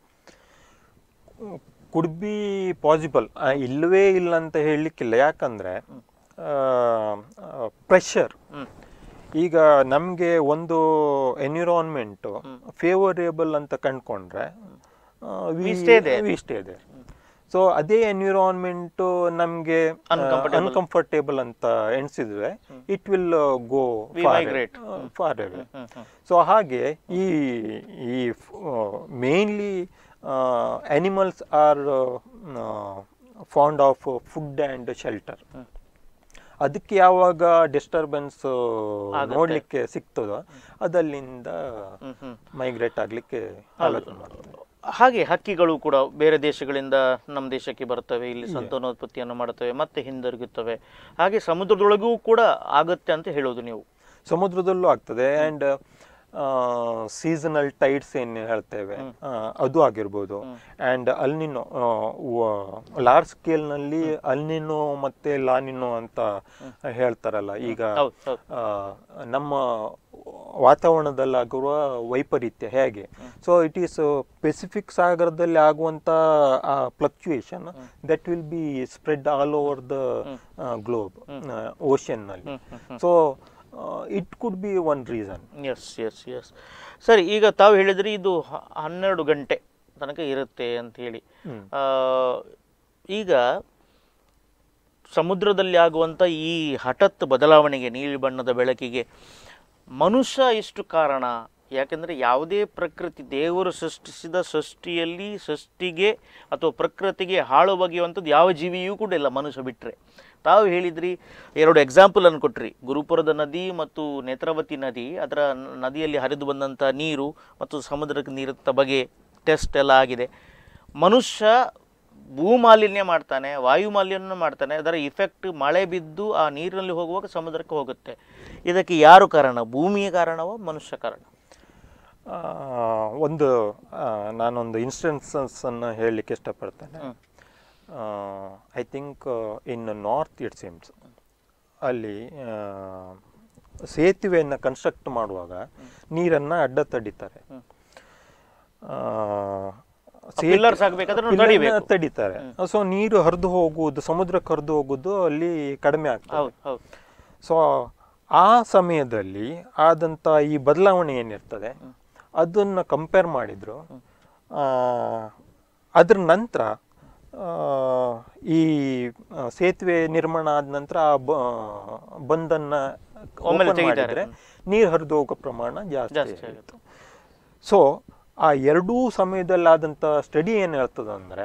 ಕುಡ್ ಬಿ ಪಾಸಿಬಲ್ ಇಲ್ಲವೇ ಇಲ್ಲ ಅಂತ ಹೇಳಲಿಕ್ಕಿಲ್ಲ ಯಾಕಂದ್ರೆ ಪ್ರೆಷರ್ ಹ್ಮ್. ಈಗ ನಮಗೆ ಒಂದು ಎನ್ವಿರಾನ್ಮೆಂಟ್ ಫೇವರೇಬಲ್ ಅಂತ ಕಂಡ್ಕೊಂಡ್ರೆ We stay there. We stay there so ಅದೇ ಎನ್ವಿರಾನ್ಮೆಂಟ್ ನಮಗೆ Uncomfortable. ಅನ್ಕಂಫರ್ಟೇಬಲ್ ಅಂತ ಎಣಿಸಿದ್ರೆ it will go We migrate. Far away hmm, hmm. So ಹಾಗೆ ಈ ಈ mainly animals are fond of food and shelter ಅದಕ್ಕೆ ಯಾವಾಗ ಡಿಸ್ಟರ್ಬೆನ್ಸ್ ನೋಡ್ಲಿಕ್ಕೆ ಸಿಗ್ತದೋ ಅದಲ್ಲಿಂದ ಹ್ಮ್, ಹ್ಮ್. ಮೈಗ್ರೇಟ್ ಆಗ್ಲಿಕ್ಕೆ ಆಲೋಚನೆ ಮಾಡ್ತದೆ ಹಾಗೆ ಹಕ್ಕಿಗಳು ಕೂಡ ಬೇರೆ ದೇಶಗಳಿಂದ ನಮ್ಮ ದೇಶಕ್ಕೆ ಬರ್ತವೆ ಇಲ್ಲಿ ಸಂತಾನೋತ್ಪತ್ತಿಯನ್ನು ಮಾಡ್ತವೆ ಮತ್ತೆ ಹಿಂದಿರುಗುತ್ತವೆ ಹಾಗೆ ಸಮುದ್ರದೊಳಗೂ ಕೂಡ ಆಗುತ್ತೆ ಅಂತ ಹೇಳೋದು ನೀವು ಸಮುದ್ರದಲ್ಲೂ ಆಗ್ತದೆ ಆ್ಯಂಡ್ ಸೀಸನಲ್ ಟೈಡ್ಸ್ ಏನು ಹೇಳ್ತೇವೆ ಆ, ಅದು ಆಗಿರ್ಬೋದು ಆ್ಯಂಡ್ ಅಲ್ನಿನೋ ಲಾರ್ಜ್ ಸ್ಕೇಲ್ನಲ್ಲಿ ಅಲ್ನಿನೋ ಮತ್ತೆ ಲಾನಿನೋ ಅಂತ ಹೇಳ್ತಾರಲ್ಲ ಈಗ ಹೌದು ಹೌದು ಆ, ನಮ್ಮ ವಾತಾವರಣದಲ್ಲಾಗುವ ವೈಪರೀತ್ಯ ಹೇಗೆ ಸೊ ಇಟ್ ಈಸ್ ಪೆಸಿಫಿಕ್ ಸಾಗರದಲ್ಲಿ ಆಗುವಂತ fluctuation that will be spread all over the globe ಓಷನ್ನಲ್ಲಿ so it could be one reason yes yes yes ಸರಿ ಈಗ ತಾವು ಹೇಳಿದ್ರಿ ಇದು ಹ- ಹನ್ನೆರಡು ಗಂಟೆ ತನಕ ಇರುತ್ತೆ ಅಂತ ಹೇಳಿ ಹ್ಮ್. ಆ, ಈಗ ಸಮುದ್ರದಲ್ಲಿ ಆಗುವಂಥ ಈ ಹಠಾತ್ ಬದಲಾವಣೆಗೆ ನೀಲಿ ಬಣ್ಣದ ಬೆಳಕಿಗೆ ಮನುಷ್ಯ ಎಷ್ಟು ಕಾರಣ ಯಾಕೆಂದರೆ ಯಾವುದೇ ಪ್ರಕೃತಿ ದೇವರು ಸೃಷ್ಟಿಸಿದ ಸೃಷ್ಟಿಯಲ್ಲಿ ಸೃಷ್ಟಿಗೆ ಅಥವಾ ಪ್ರಕೃತಿಗೆ ಹಾಳು ಬಗೆಯುವಂಥದ್ದು ಯಾವ ಜೀವಿಯೂ ಕೂಡ ಇಲ್ಲ ಮನುಷ್ಯ ಬಿಟ್ಟರೆ ತಾವು ಹೇಳಿದ್ರಿ ಎರಡು ಎಕ್ಸಾಂಪಲ್ ಅನ್ನು ಕೊಟ್ರಿ ಗುರುಪುರದ ನದಿ ಮತ್ತು ನೇತ್ರಾವತಿ ನದಿ ಅದರ ನ- ನದಿಯಲ್ಲಿ ಹರಿದು ಬಂದಂಥ ನೀರು ಮತ್ತು ಸಮುದ್ರಕ್ಕೆ ನೀರುತ್ತ ಬಗೆ ಟೆಸ್ಟ್ ಎಲ್ಲ ಆಗಿದೆ ಮನುಷ್ಯ ಭೂಮಾಲಿನ್ಯ ಮಾಡ್ತಾನೆ ವಾಯು ಮಾಲಿನ್ಯ ಮಾಡ್ತಾನೆ ಅದರ ಇಫೆಕ್ಟ್ ಮಳೆ ಬಿದ್ದು ಆ ನೀರಿನಲ್ಲಿ ಹೋಗುವಾಗ ಸಮುದ್ರಕ್ಕೆ ಹೋಗುತ್ತೆ ಇದಕ್ಕೆ ಯಾರು ಕಾರಣ ಭೂಮಿಯ ಕಾರಣವೋ ಮನುಷ್ಯ ಕಾರಣ ಆ, ಒಂದು ಆ, ನಾನೊಂದು ಇನ್ಸ್ಟೆನ್ಸಸ್ ಅನ್ನು ಹೇಳಲಿಕ್ಕೆ ಇಷ್ಟಪಡ್ತೇನೆ hmm. I think in north it seems ಅಲ್ಲಿ ಆ, ಸೇತುವೆಯನ್ನು ಕನ್ಸ್ಟ್ರಕ್ಟ್ ಮಾಡುವಾಗ ನೀರನ್ನು ಅಡ್ಡ ತಡಿತಾರೆ ಹ್ಮ್. ಆ, ಆ pillars ಹಾಕ್ಬೇಕಾದ್ರೆ ನಾವು pillar ನ ತಡಿಬೇಕು. ತಡಿತಾರೆ ಸೊ ನೀರು ಹರಿದು ಹೋಗುವುದು ಸಮುದ್ರಕ್ಕೆ ಹರಿದು ಹೋಗುವುದು ಅಲ್ಲಿ ಕಡಿಮೆ ಆಗ್ತದೆ ಹೌದು ಹೌದು ಸೊ ಆ ಸಮಯದಲ್ಲಿ ಆದಂಥ ಈ ಬದಲಾವಣೆ ಏನಿರ್ತದೆ ಅದನ್ನು ಕಂಪೇರ್ ಮಾಡಿದ್ರು ಆ, ಅದ್ರ ನಂತರ ಆ, ಈ ಆ, ಸೇತುವೆ ನಿರ್ಮಾಣ ಆದ ನಂತರ ಆ ಬ- ಬಂದನ್ನ ಒಮ್ಮೆಲೆ open ತೆಗಿತಾರೆ. ಮಾಡಿದ್ರೆ ನೀರು ಹರಿದು ಹೋಗೋ ಪ್ರಮಾಣ ಜಾಸ್ತಿ ಜಾಸ್ತಿ ಆಗುತ್ತೆ ಸೊ ಆ ಎರಡೂ ಸಮಯದಲ್ಲಾದಂಥ ಸ್ಟಡಿ ಏನು ಹೇಳ್ತದೆ ಅಂದರೆ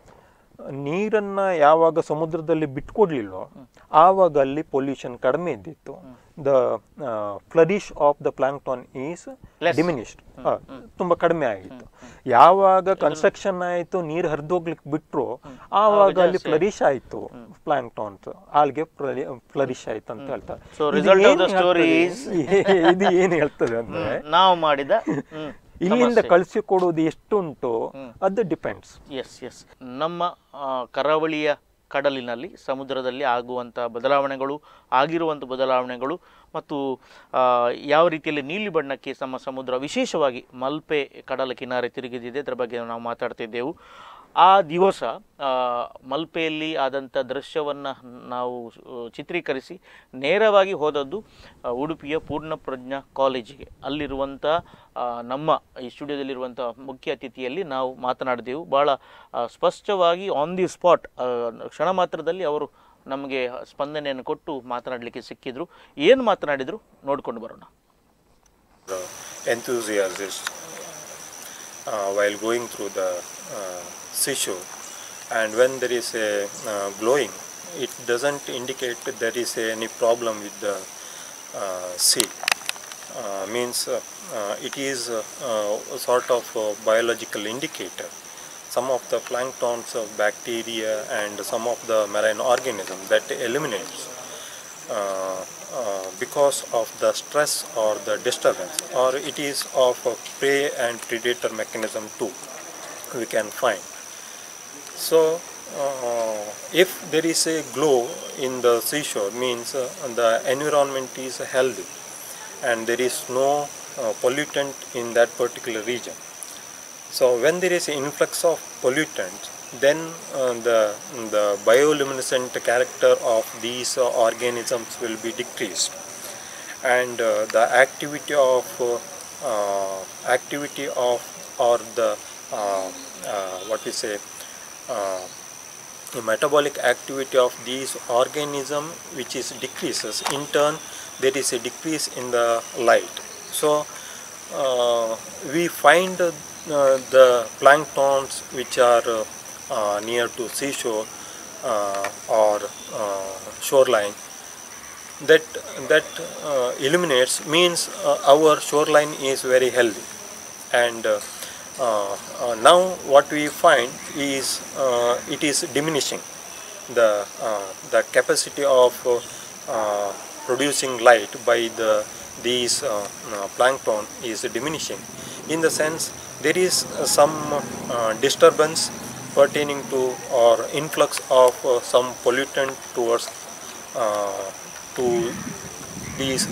ನೀರನ್ನ ಯಾವಾಗ ಸಮುದ್ರದಲ್ಲಿ ಬಿಟ್ಕೊಡ್ಲಿಲ್ವೋ ಆವಾಗ ಅಲ್ಲಿ ಪೊಲ್ಯೂಷನ್ ಕಡಿಮೆ ಇದ್ದಿತ್ತು the flourish of the plankton is Less. Diminished ತುಂಬಾ ಕಡಿಮೆ ಆಗಿತ್ತು ಯಾವಾಗ ಕನ್ಸ್ಟ್ರಕ್ಷನ್ ಆಯಿತು ನೀರು ಹರಿದೋಗ್ಲಿಕ್ಕೆ ಬಿಟ್ರು ಆವಾಗ ಅಲ್ಲಿ ಫ್ಲರಿಶ್ ಆಯಿತು ಪ್ಲಾಂಕ್ಟಾನ್ಸ್ ಆಲ್ಗೆ ಫ್ಲರಿಶ್ ಆಯ್ತು ಅಂತ ಹೇಳ್ತಾರೆ So, ಇದು result of ಏನ್ the story ಹೇಳ್ತದೆ? ಇದು ಏನು ಹೇಳ್ತದೆ ಅಂದ್ರೆ ನಾವು ಮಾಡಿದ ಹ್ಮ್, ಇಲ್ಲಿಂದ ಸಮಸ್ಯೆ. ಕಳಿಸಿ ಕೊಡುವುದು ಎಷ್ಟುಂಟು ಅದು ಡಿಪೆಂಡ್ಸ್ ಎಸ್ ಎಸ್ ನಮ್ಮ ಆ, ಕರಾವಳಿಯ ಕಡಲಿನಲ್ಲಿ ಸಮುದ್ರದಲ್ಲಿ ಆಗುವಂಥ ಬದಲಾವಣೆಗಳು ಆಗಿರುವಂಥ ಬದಲಾವಣೆಗಳು ಮತ್ತು ಆ, ಯಾವ ರೀತಿಯಲ್ಲಿ ನೀಲಿ ಬಣ್ಣಕ್ಕೆ ನಮ್ಮ ಸಮುದ್ರ ವಿಶೇಷವಾಗಿ ಮಲ್ಪೆ ಕಡಲ ಕಿನಾರೆ ತಿರುಗಿದಿದೆ ಅದರ ಬಗ್ಗೆ ನಾವು ಮಾತಾಡ್ತಿದ್ದೆವು ಆ ದಿವಸ ಆ, ಮಲ್ಪೆಯಲ್ಲಿ ಆದಂಥ ದೃಶ್ಯವನ್ನು ನಾವು ಆ, ಚಿತ್ರೀಕರಿಸಿ ನೇರವಾಗಿ ಹೋದದ್ದು ಆ, ಉಡುಪಿಯ ಪೂರ್ಣಪ್ರಜ್ಞಾ ಕಾಲೇಜಿಗೆ ಅಲ್ಲಿರುವಂಥ ಆ, ನಮ್ಮ ಈ ಸ್ಟುಡಿಯೋದಲ್ಲಿರುವಂಥ ಮುಖ್ಯ ಅತಿಥಿಯಲ್ಲಿ ನಾವು ಮಾತನಾಡಿದೆವು ಭಾಳ ಆ, ಸ್ಪಷ್ಟವಾಗಿ ಆನ್ ದಿ ಸ್ಪಾಟ್ ಕ್ಷಣ ಮಾತ್ರದಲ್ಲಿ ಅವರು ನಮಗೆ ಸ್ಪಂದನೆಯನ್ನು ಕೊಟ್ಟು ಮಾತನಾಡಲಿಕ್ಕೆ ಸಿಕ್ಕಿದ್ರು ಏನು ಮಾತನಾಡಿದರು ನೋಡ್ಕೊಂಡು ಬರೋಣ the enthusiast uh, while going through the uh, seashore and when there is a uh, glowing it doesn't indicate that there is any problem with the uh, sea uh, means uh, uh, it is uh, uh, a sort of a biological indicator some of the planktons of bacteria and some of the marine organisms that eliminates uh, uh, because of the stress or the disturbance or it is of a prey and predator mechanism too we can find so uh, if there is a glow in the seashore means uh, the environment is healthy and there is no uh, pollutant in that particular region so when there is an influx of pollutants, then uh, the the bioluminescent character of these uh, organisms will be decreased, and uh, the activity of uh, uh, activity of or the uh, uh, what we say. Uh, the metabolic activity of these organism which is decreases in turn there is a decrease in the light so uh, we find uh, the planktons which are uh, uh, near to seashore uh, or uh, shoreline that that uh, illuminates means uh, our shoreline is very healthy and uh, uh, uh, now what we find is uh, it is diminishing the uh, the capacity of uh, uh, producing light by the these uh, uh, plankton is diminishing in the sense there is uh, some uh, disturbance pertaining to or influx of uh, some pollutant towards uh, to these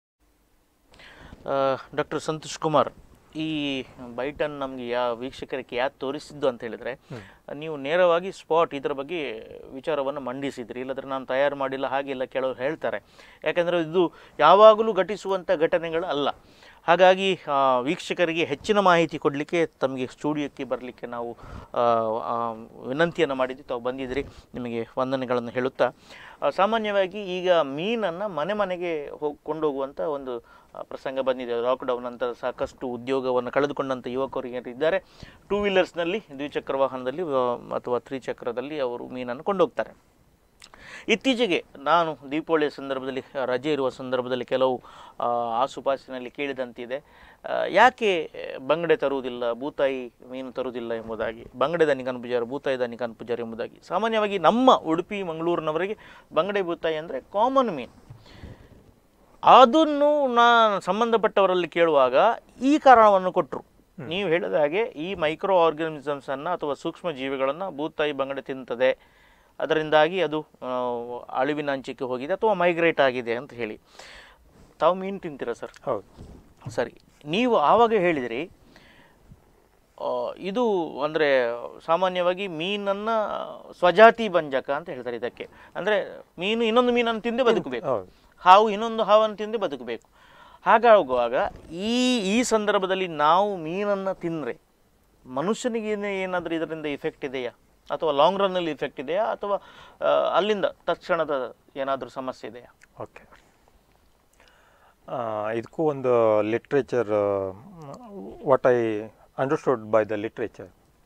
doctor Santosh Kumar ಈ ಬೈಟನ್ ನಮಗೆ ಯಾವ ವೀಕ್ಷಕರಿಗೆ ಯಾರು ತೋರಿಸಿದ್ದು ಅಂತ ಹೇಳಿದ್ರೆ ನೀವು ನೇರವಾಗಿ ಸ್ಪಾಟ್ ಇದರ ಬಗ್ಗೆ ವಿಚಾರವನ್ನು ಮಂಡಿಸಿದ್ರಿ ಇಲ್ಲದ್ರೆ ನಾನು ತಯಾರು ಮಾಡಿಲ್ಲ ಹಾಗೆಲ್ಲ ಕೆಲವರು ಹೇಳ್ತಾರೆ ಯಾಕಂದರೆ ಇದು ಯಾವಾಗಲೂ ಘಟಿಸುವಂಥ ಘಟನೆಗಳು ಅಲ್ಲ ಹಾಗಾಗಿ ಆ, ವೀಕ್ಷಕರಿಗೆ ಹೆಚ್ಚಿನ ಮಾಹಿತಿ ಕೊಡಲಿಕ್ಕೆ ತಮಗೆ ಸ್ಟುಡಿಯೋಕ್ಕೆ ಬರಲಿಕ್ಕೆ ನಾವು ಆ, ಆ, ವಿನಂತಿಯನ್ನು ಮಾಡಿದ್ವಿ ತಾವು ಬಂದಿದ್ರಿ ನಿಮಗೆ ವಂದನೆಗಳನ್ನು ಹೇಳುತ್ತಾ ಆ, ಸಾಮಾನ್ಯವಾಗಿ ಈಗ ಮೀನನ್ನು ಮನೆ ಮನೆಗೆ ಹೋಗಿ ಕೊಂಡೋಗುವಂಥ ಒಂದು ಆ, ಪ್ರಸಂಗ ಬಂದಿದೆ ಲಾಕ್ಡೌನ್ ನಂತರ ಸಾಕಷ್ಟು ಉದ್ಯೋಗವನ್ನು ಕಳೆದುಕೊಂಡಂಥ ಯುವಕರು ಏನಿದ್ದಾರೆ ಟೂ ವೀಲರ್ಸ್ನಲ್ಲಿ ದ್ವಿಚಕ್ರ ವಾಹನದಲ್ಲಿ ಆ, ಅಥವಾ ತ್ರಿಚಕ್ರದಲ್ಲಿ ಅವರು ಮೀನನ್ನು ಕೊಂಡೋಗ್ತಾರೆ ಇತ್ತೀಚೆಗೆ ನಾನು ದೀಪಾವಳಿಯ ಸಂದರ್ಭದಲ್ಲಿ ಆ, ರಜೆ ಇರುವ ಸಂದರ್ಭದಲ್ಲಿ ಕೆಲವು ಆ, ಆಸುಪಾಸಿನಲ್ಲಿ ಕೇಳಿದಂತಿದೆ ಆ, ಯಾಕೆ ಬಂಗಡೆ ತರುವುದಿಲ್ಲ ಬೂತಾಯಿ ಮೀನು ತರುವುದಿಲ್ಲ ಎಂಬುದಾಗಿ ಬಂಗಡೆ ದನಿಕನ್ ಪೂಜಾರಿ ಬೂತಾಯಿ ದನಿಕನ್ ಪೂಜಾರಿ ಎಂಬುದಾಗಿ ಸಾಮಾನ್ಯವಾಗಿ ನಮ್ಮ ಉಡುಪಿ ಮಂಗಳೂರಿನವರಿಗೆ ಬಂಗಡೆ ಬೂತಾಯಿ ಅಂದರೆ ಕಾಮನ್ ಮೀನು ಅದನ್ನು ನಾನು ಸಂಬಂಧಪಟ್ಟವರಲ್ಲಿ ಕೇಳುವಾಗ ಈ ಕಾರಣವನ್ನು ಕೊಟ್ಟರು ನೀವು ಹೇಳಿದ ಹಾಗೆ ಈ ಮೈಕ್ರೋ ಆರ್ಗನಿಸಮ್ಸನ್ನು ಅಥವಾ ಸೂಕ್ಷ್ಮ ಜೀವಿಗಳನ್ನು ಭೂತಾಯಿ ಬಂಗಡೆ ತಿಂತದೆ ಅದರಿಂದಾಗಿ ಅದು ಆ, ಅಳಿವಿನ ಅಂಚಿಗೆ ಹೋಗಿದೆ ಅಥವಾ ಮೈಗ್ರೇಟ್ ಆಗಿದೆ ಅಂತ ಹೇಳಿ ತಾವು ಮೀನು ತಿಂತೀರಾ ಸರ್ ಹೌದು ಸರಿ ನೀವು ಆವಾಗ ಹೇಳಿದಿರಿ ಆ, ಇದು ಅಂದರೆ ಸಾಮಾನ್ಯವಾಗಿ ಮೀನನ್ನು ಸ್ವಜಾತಿ ಭಂಜಕ ಅಂತ ಹೇಳ್ತಾರೆ ಇದಕ್ಕೆ ಅಂದರೆ ಮೀನು ಇನ್ನೊಂದು ಮೀನನ್ನು ತಿಂದೇ ಬದುಕಬೇಕು ಹೌದು ಹಾವು ಇನ್ನೊಂದು ಹಾವನ್ನು ತಿಂದೇ ಬದುಕಬೇಕು ಹಾಗಾಗುವಾಗ ಈ ಈ ಸಂದರ್ಭದಲ್ಲಿ ನಾವು ಮೀನನ್ನು ತಿಂದರೆ ಮನುಷ್ಯನಿಗೆ ಏನಾದರೂ ಇದರಿಂದ ಇಫೆಕ್ಟ್ ಇದೆಯಾ ಅಥವಾ ಲಾಂಗ್ ರನ್ನಲ್ಲಿ ಇಫೆಕ್ಟ್ ಇದೆಯಾ ಅಥವಾ ಆ, ಅಲ್ಲಿಂದ ತಕ್ಷಣದ ಏನಾದರೂ ಸಮಸ್ಯೆ ಇದೆಯಾ ಓಕೆ ಇದಕ್ಕೂ ಒಂದು literature what I understood by the literature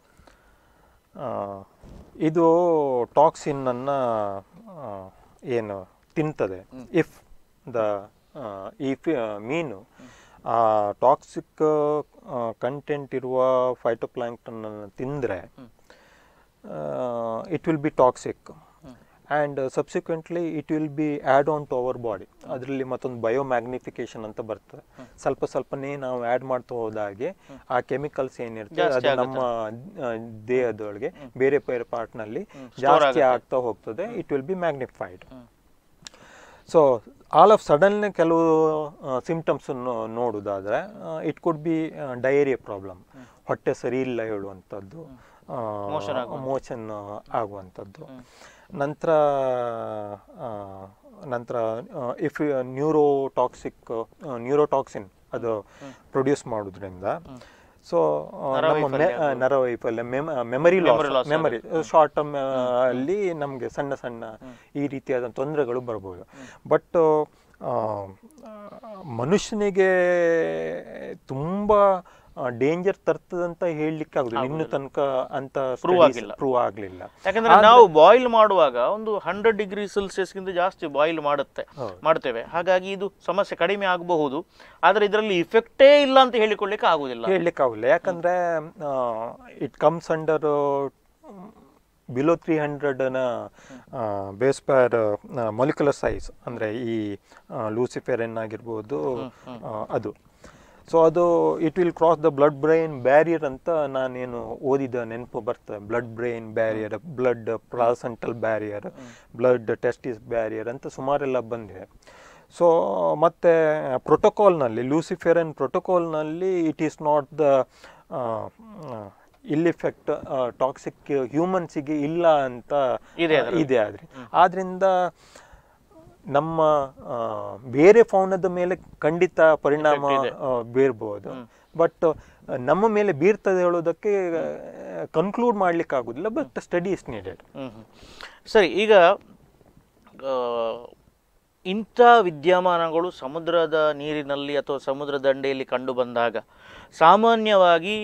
ಇದು ಟಾಕ್ಸಿನನ್ನು ಏನು ತಿಂತದೆ ಇಫ್ ದ ಈ ಫಿ- ಮೀನು ಟಾಕ್ಸಿಕ್ ಕಂಟೆಂಟ್ ಇರುವ ಫೈಟೋಪ್ಲಾಂಕ್ಟನನ್ನು ತಿಂದರೆ it will be toxic and subsequently it will be add on to our body ಅದರಲ್ಲಿ ಮತ್ತೊಂದು ಬಯೋಮ್ಯಾಗ್ನಿಫಿಕೇಶನ್ ಅಂತ ಬರ್ತದೆ ಸ್ವಲ್ಪ ಸ್ವಲ್ಪನೇ ನಾವು ಆ್ಯಡ್ ಮಾಡ್ತಾ ಹೋದಾಗೆ ಆ ಕೆಮಿಕಲ್ಸ್ ಏನಿರ್ತದೆ ಜಾಸ್ತಿ ಅದು ನಮ್ಮ ಆ, ದೇಹದೊಳಗೆ ಬೇರೆ ಬೇರೆ ಪಾರ್ಟ್ನಲ್ಲಿ ಜಾಸ್ತಿ ಆಗ್ತಾ ಹೋಗ್ತದೆ it will be magnified so all of sudden ಕೆಲವು ಸಿಂಪ್ಟಮ್ಸ್ ನೋಡೋದಾದ್ರೆ it could be diarrhoea problem ಹೊಟ್ಟೆ ಸರಿ ಇಲ್ಲ ಹೇಳುವಂಥದ್ದು Motion ಮೋಷನ್ ಆಗುವಂಥದ್ದು ನಂತರ ಆ, ನಂತರ ಇಫ್ ನ್ಯೂರೋಟಾಕ್ಸಿಕ್ ನ್ಯೂರೋಟಾಕ್ಸಿನ್ ಅದು ಪ್ರೊಡ್ಯೂಸ್ ಮಾಡೋದ್ರಿಂದ ಸೊ ನಮ್ಮ ಮೆ- ಆ, ನರವೈಫಲ್ಯ memory loss memory short term ಅಲ್ಲಿ ನಮಗೆ ಸಣ್ಣ ಸಣ್ಣ ಈ ರೀತಿಯಾದ ತೊಂದರೆಗಳು ಬರ್ಬೋದು ಬಟ್ ಮನುಷ್ಯನಿಗೆ ತುಂಬ ಡೇಂಜರ್ ತರ್ತದಂತ ಹೇಳಲಿಕ್ಕೆ ಆಗುದಿಲ್ಲ ಇನ್ನು ತನಕ ಅಂತ ಆಗಿಲ್ಲ. ಪ್ರೂವ್ ಆಗಲಿಲ್ಲ ಯಾಕಂದ್ರೆ ನಾವು ಬಾಯ್ಲ್ ಮಾಡುವಾಗ ಒಂದು ಹಂಡ್ರೆಡ್ ಡಿಗ್ರಿ ಸೆಲ್ಸಿಯಸ್ಗಿಂತ ಜಾಸ್ತಿ ಬಾಯ್ಲ್ ಮಾಡುತ್ತೆ ಮಾಡ್ತೇವೆ ಹಾಗಾಗಿ ಇದು ಸಮಸ್ಯೆ ಕಡಿಮೆ ಆಗಬಹುದು ಆದರೆ ಇದರಲ್ಲಿ ಇಫೆಕ್ಟೇ ಇಲ್ಲ ಅಂತ ಹೇಳಿಕೊಳ್ಳಿಕ್ಕೆ ಆಗುದಿಲ್ಲ ಹೇಳಲಿಕ್ಕೆ ಆಗುದಿಲ್ಲ ಯಾಕಂದ್ರೆ it comes under below three ಹಂಡ್ರೆಡ್ನ ಬೇಸ್ ಪರ್ ಮೊಲಿಕ್ಯುಲರ್ ಸೈಜ್ ಅಂದರೆ ಈ ಲೂಸಿಫೆರನ್ ಆಗಿರ್ಬೋದು ಆ, ಅದು ಸೊ ಅದು it will cross the blood brain barrier ಅಂತ ನಾನೇನು ಓದಿದ ನೆನಪು ಬರ್ತದೆ blood brain barrier blood placental barrier blood testis barrier ಅಂತ ಸುಮಾರೆಲ್ಲ ಬಂದಿದೆ ಸೊ ಮತ್ತು ಪ್ರೋಟೋಕಾಲ್ನಲ್ಲಿ ಲೂಸಿಫೆರನ್ ಪ್ರೋಟೋಕಾಲ್ನಲ್ಲಿ it is not the ill effect toxic ಹ್ಯೂಮನ್ಸಿಗೆ ಇಲ್ಲ ಅಂತ ಇದೆ ಇದೆ ಆದ್ರೆ ಆದ್ರಿಂದ ನಮ್ಮ ಆ, ಬೇರೆ ಫೌನದ ಮೇಲೆ ಖಂಡಿತ ಪರಿಣಾಮ ಆ, ಬೀರ್ಬೋದು ಬಟ್ ನಮ್ಮ ಮೇಲೆ ಬೀರ್ತದೆ ಹೇಳೋದಕ್ಕೆ ಕನ್ಕ್ಲೂಡ್ ಮಾಡ್ಲಿಕ್ಕೆ ಆಗುದಿಲ್ಲ but study is needed hmm hmm. ಸರಿ ಈಗ ಆ, ಇಂಥ ವಿದ್ಯಮಾನಗಳು ಸಮುದ್ರದ ನೀರಿನಲ್ಲಿ ಅಥವಾ ಸಮುದ್ರ ದಂಡೆಯಲ್ಲಿ ಕಂಡು ಬಂದಾಗ ಸಾಮಾನ್ಯವಾಗಿ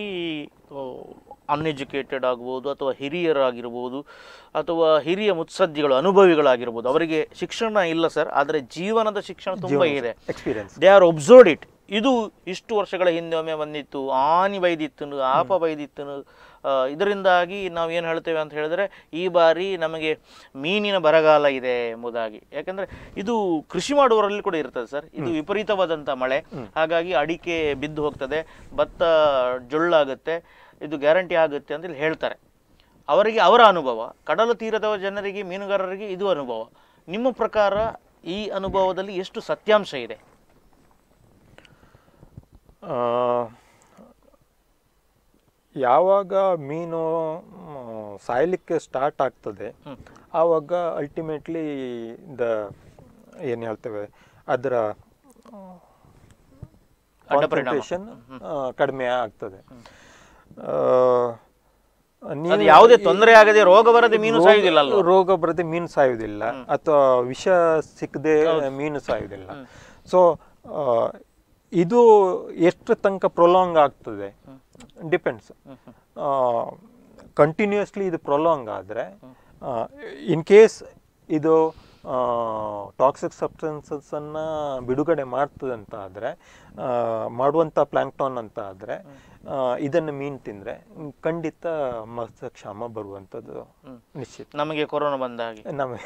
ಅನ್ಎಜುಕೇಟೆಡ್ ಆಗ್ಬೋದು ಅಥವಾ ಹಿರಿಯರಾಗಿರ್ಬೋದು ಅಥವಾ ಹಿರಿಯ ಮುತ್ಸದ್ದಿಗಳು ಅನುಭವಿಗಳಾಗಿರ್ಬೋದು ಅವರಿಗೆ ಶಿಕ್ಷಣ ಇಲ್ಲ ಸರ್ ಆದರೆ ಜೀವನದ ಶಿಕ್ಷಣ ತುಂಬ ಇದೆ experience they are observed it ಇದು ಇಷ್ಟು ವರ್ಷಗಳ ಹಿಂದೆ ಒಮ್ಮೆ ಬಂದಿತ್ತು ಆನಿ ಬೈದಿತ್ತು ಆಪ ಬೈದಿತ್ತು ಆ, ಇದರಿಂದಾಗಿ ನಾವು ಏನು ಹೇಳ್ತೇವೆ ಅಂತ ಹೇಳಿದ್ರೆ ಈ ಬಾರಿ ನಮಗೆ ಮೀನಿನ ಬರಗಾಲ ಇದೆ ಎಂಬುದಾಗಿ ಯಾಕಂದ್ರೆ ಇದು ಕೃಷಿ ಮಾಡುವವರಲ್ಲಿ ಕೂಡ ಇರ್ತದೆ ಸರ್ ಇದು ವಿಪರೀತವಾದಂಥ ಮಳೆ ಹಾಗಾಗಿ ಅಡಿಕೆ ಬಿದ್ದು ಹೋಗ್ತದೆ ಭತ್ತ ಜೊಳ್ಳಾಗುತ್ತೆ ಇದು ಗ್ಯಾರಂಟಿ ಆಗುತ್ತೆ ಅಂತ ಹೇಳಿ ಹೇಳ್ತಾರೆ ಅವರಿಗೆ ಅವರ ಅನುಭವ ಕಡಲ ತೀರದ ಜನರಿಗೆ ಮೀನುಗಾರರಿಗೆ ಇದು ಅನುಭವ ನಿಮ್ಮ ಪ್ರಕಾರ ಈ ಅನುಭವದಲ್ಲಿ ಎಷ್ಟು ಸತ್ಯಾಂಶ ಇದೆ ಆ, ಯಾವಾಗ ಮೀನು ಮ್, ಸಾಯ್ಲಿಕ್ಕೆ ಸ್ಟಾರ್ಟ್ ಆಗ್ತದೆ ಆವಾಗ ಅಲ್ಟಿಮೇಟ್ಲಿ ದ ಏನು ಹೇಳ್ತೇವೆ ಅದರ ಕಾನ್ಸಂಟ್ರೇಷನ್ ಕಡಿಮೆ ಆಗ್ತದೆ ಆ, ನೀವು ಅದು ಯಾವುದೇ ತೊಂದರೆ ಆಗದೆ ರೋಗ ಬರದೆ ಮೀನು ರೋಗ- ಸಾಯುವುದಿಲ್ಲ ಅಲ್ವಾ ರೋಗ ಬರದೆ ಮೀನು ಸಾಯುವುದಿಲ್ಲ ಅಥವಾ ವಿಷ ಸಿಕ್ಕದೆ ಮೀನು ಸಾಯುವುದಿಲ್ಲ ಸೊ ಇದು ಎಷ್ಟು ತನಕ ಪ್ರೊಲಾಂಗ್ ಆಗ್ತದೆ ಡಿಪೆಂಡ್ಸ್ ಕಂಟಿನ್ಯೂಸ್ಲಿ ಇದು ಪ್ರೊಲಾಂಗ್ ಆದರೆ ಇನ್ ಕೇಸ್ ಇದು ಟಾಕ್ಸಿಕ್ ಸಬ್ಸ್ಟೆನ್ಸಸ್ಸನ್ನು ಬಿಡುಗಡೆ ಮಾಡ್ತದೆ ಅಂತ ಆದರೆ ಮಾಡುವಂಥ ಪ್ಲಾಂಕ್ಟಾನ್ ಅಂತ ಆದರೆ ಇದನ್ನು ಮೀನು ತಿಂದರೆ ಖಂಡಿತ ಮತ್ಸ್ಯಕ್ಷಾಮ ಬರುವಂಥದ್ದು ನಿಶ್ಚಿತ ನಮಗೆ ಕೊರೋನಾ ಬಂದ ಹಾಗೆ ನಮಗೆ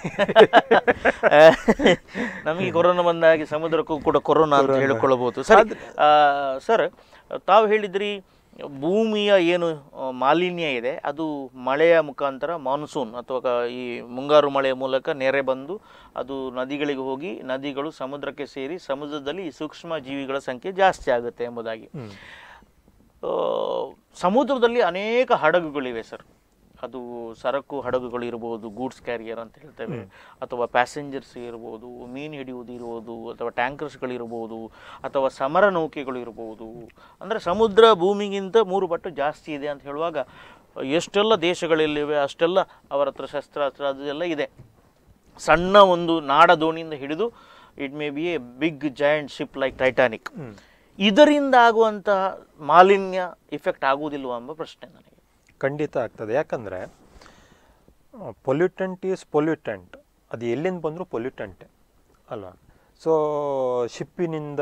ನಮಗೆ ಕೊರೋನಾ ಬಂದ ಹಾಗೆ ಸಮುದ್ರಕ್ಕೂ ಕೂಡ ಕೊರೋನಾ ಅಂತ ಹೇಳಿಕೊಳ್ಳಬಹುದು ಸರ್ ಸರ್ ತಾವು ಹೇಳಿದ್ರಿ ಭೂಮಿಯ ಏನು ಆ, ಮಾಲಿನ್ಯ ಇದೆ ಅದು ಮಳೆಯ ಮುಖಾಂತರ ಮಾನ್ಸೂನ್ ಅಥವಾ ಕ- ಈ ಮುಂಗಾರು ಮಳೆಯ ಮೂಲಕ ನೆರೆ ಬಂದು ಅದು ನದಿಗಳಿಗೆ ಹೋಗಿ ನದಿಗಳು ಸಮುದ್ರಕ್ಕೆ ಸೇರಿ ಸಮುದ್ರದಲ್ಲಿ ಈ ಸೂಕ್ಷ್ಮ ಜೀವಿಗಳ ಸಂಖ್ಯೆ ಜಾಸ್ತಿ ಆಗುತ್ತೆ ಎಂಬುದಾಗಿ ಆ, ಸಮುದ್ರದಲ್ಲಿ ಅನೇಕ ಹಡಗುಗಳಿವೆ ಸರ್ ಅದು ಸರಕು ಹಡಗುಗಳು ಇರ್ಬೋದು ಗೂಡ್ಸ್ ಕ್ಯಾರಿಯರ್ ಅಂತ ಹೇಳ್ತೇವೆ ಅಥವಾ ಪ್ಯಾಸೆಂಜರ್ಸ್ ಇರ್ಬೋದು ಮೀನು ಹಿಡಿಯುವುದು ಇರ್ಬೋದು ಅಥವಾ ಟ್ಯಾಂಕರ್ಸ್ಗಳಿರ್ಬೋದು ಅಥವಾ ಸಮರ ನೌಕೆಗಳು ಇರ್ಬೋದು ಅಂದರೆ ಸಮುದ್ರ ಭೂಮಿಗಿಂತ ಮೂರು ಪಟ್ಟು ಜಾಸ್ತಿ ಇದೆ ಅಂತ ಹೇಳುವಾಗ ಎಷ್ಟೆಲ್ಲ ದೇಶಗಳಲ್ಲಿವೆ ಅಷ್ಟೆಲ್ಲ ಅವರ ಹತ್ರ ಶಸ್ತ್ರಾಸ್ತ್ರ ಅದೆಲ್ಲ ಇದೆ ಸಣ್ಣ ಒಂದು ನಾಡ ದೋಣಿಯಿಂದ ಹಿಡಿದು it may be a big giant ship like Titanic ಇದರಿಂದ ಆಗುವಂತಹ ಮಾಲಿನ್ಯ ಇಫೆಕ್ಟ್ ಆಗುವುದಿಲ್ವ ಎಂಬ ಪ್ರಶ್ನೆ ನನಗೆ ಖಂಡಿತ ಆಗ್ತದೆ ಯಾಕಂದರೆ ಪೊಲ್ಯೂಟೆಂಟ್ ಈಸ್ ಪೊಲ್ಯೂಟೆಂಟ್ ಅದು ಎಲ್ಲಿಂದ ಬಂದರೂ ಪೊಲ್ಯೂಟೆಂಟೆ ಅಲ್ವಾ ಸೊ ಶಿಪ್ಪಿನಿಂದ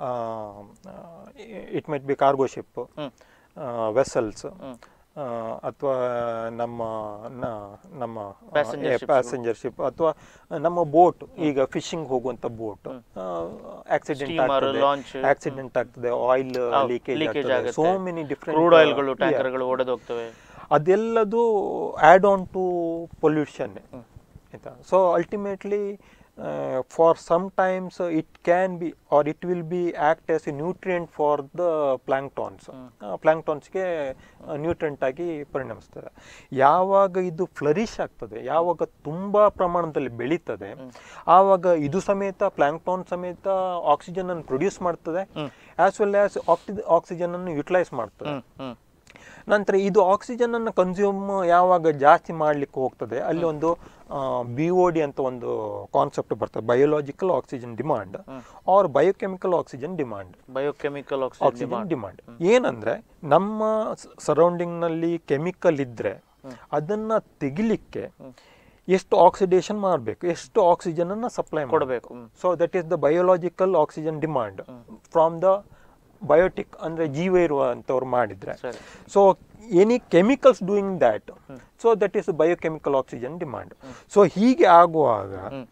it might be cargo ship hmm. Vessels hmm. ಅಥವಾ ನಮ್ಮ ನ- ನಮ್ಮ Passenger ships ಗಳು. ಪ್ಯಾಸೆಂಜರ್ ಶಿಪ್ ಅಥವಾ ನಮ್ಮ ಬೋಟ್ ಈಗ ಫಿಶಿಂಗ್ ಹೋಗುವಂತ ಬೋಟ್ ಆಕ್ಸಿಡೆಂಟ್ Steamer, ಆಗ್ತದೆ launch. ಆಕ್ಸಿಡೆಂಟ್ ಆಗ್ತದೆ ಆಯಿಲ್ ಹೌದು, ಲೀಕೇಜ್ leakage ಆಗ್ತದೆ ಆಗುತ್ತೆ. ಸೋ ಮೆನಿ ಡಿಫ್ರೆಂಟ್ ಕ್ರೂಡ್ ಆಯಿಲ್ಗಳು ಟ್ಯಾಂಕರ್ಗಳು ಒಡೆದೋಗ್ತವೆ ಅದೆಲ್ಲದು ಆ್ಯಡ್ ಆನ್ ಟು ಪೊಲ್ಯೂಷನ್ ಆಯಿತಾ so ultimately for some times it can be or it will be act as a nutrient for the planktons ಪ್ಲಾಂಕ್ಟಾನ್ಸ್ಗೆ ನ್ಯೂಟ್ರಿಯೆಂಟ್ ಆಗಿ ಪರಿಣಮಿಸ್ತದೆ ಯಾವಾಗ ಇದು ಫ್ಲರಿಶ್ ಆಗ್ತದೆ ಯಾವಾಗ ತುಂಬ ಪ್ರಮಾಣದಲ್ಲಿ ಬೆಳೀತದೆ ಆವಾಗ ಇದು ಸಮೇತ ಪ್ಲಾಂಕ್ಟಾನ್ ಸಮೇತ ಆಕ್ಸಿಜನ್ ಅನ್ನು ಪ್ರೊಡ್ಯೂಸ್ ಮಾಡ್ತದೆ ಆಸ್ ವೆಲ್ ಆಸ್ ಆಕ್ಸಿಜನ್ ಅನ್ನು ಯುಟಿಲೈಸ್ ಮಾಡ್ತದೆ ಹ್ಮ್ ಹ್ಮ್ ನಂತರ ಇದು ಆಕ್ಸಿಜನ್ ಅನ್ನು ಕನ್ಸ್ಯೂಮ್ ಯಾವಾಗ ಜಾಸ್ತಿ ಮಾಡ್ಲಿಕ್ಕೆ ಹೋಗ್ತದೆ ಅಲ್ಲಿ ಒಂದು ಬಿ ಒ ಡಿ ಅಂತ ಒಂದು ಕಾನ್ಸೆಪ್ಟ್ ಬರ್ತದೆ biological oxygen demand or biochemical oxygen demand biochemical oxygen oxygen demand ಏನಂದ್ರೆ ನಮ್ಮ ಸರೌಂಡಿಂಗ್ ನಲ್ಲಿ ಕೆಮಿಕಲ್ ಇದ್ರೆ ಅದನ್ನ ತೆಗಿಲಿಕ್ಕೆ ಎಷ್ಟು ಆಕ್ಸಿಡೇಷನ್ ಮಾಡಬೇಕು ಎಷ್ಟು ಆಕ್ಸಿಜನ್ ಅನ್ನ ಸಪ್ಲೈ ಕೊಡಬೇಕು hmm. So that is the biological oxygen demand from the biotic ಅಂದ್ರೆ ಜೀವ ಇರುವಂತವ್ರು ಮಾಡಿದ್ರೆ ಸರಿ so any chemicals doing that so that is biochemical oxygen demand so ಹೀಗೆ ಆಗುವಾಗ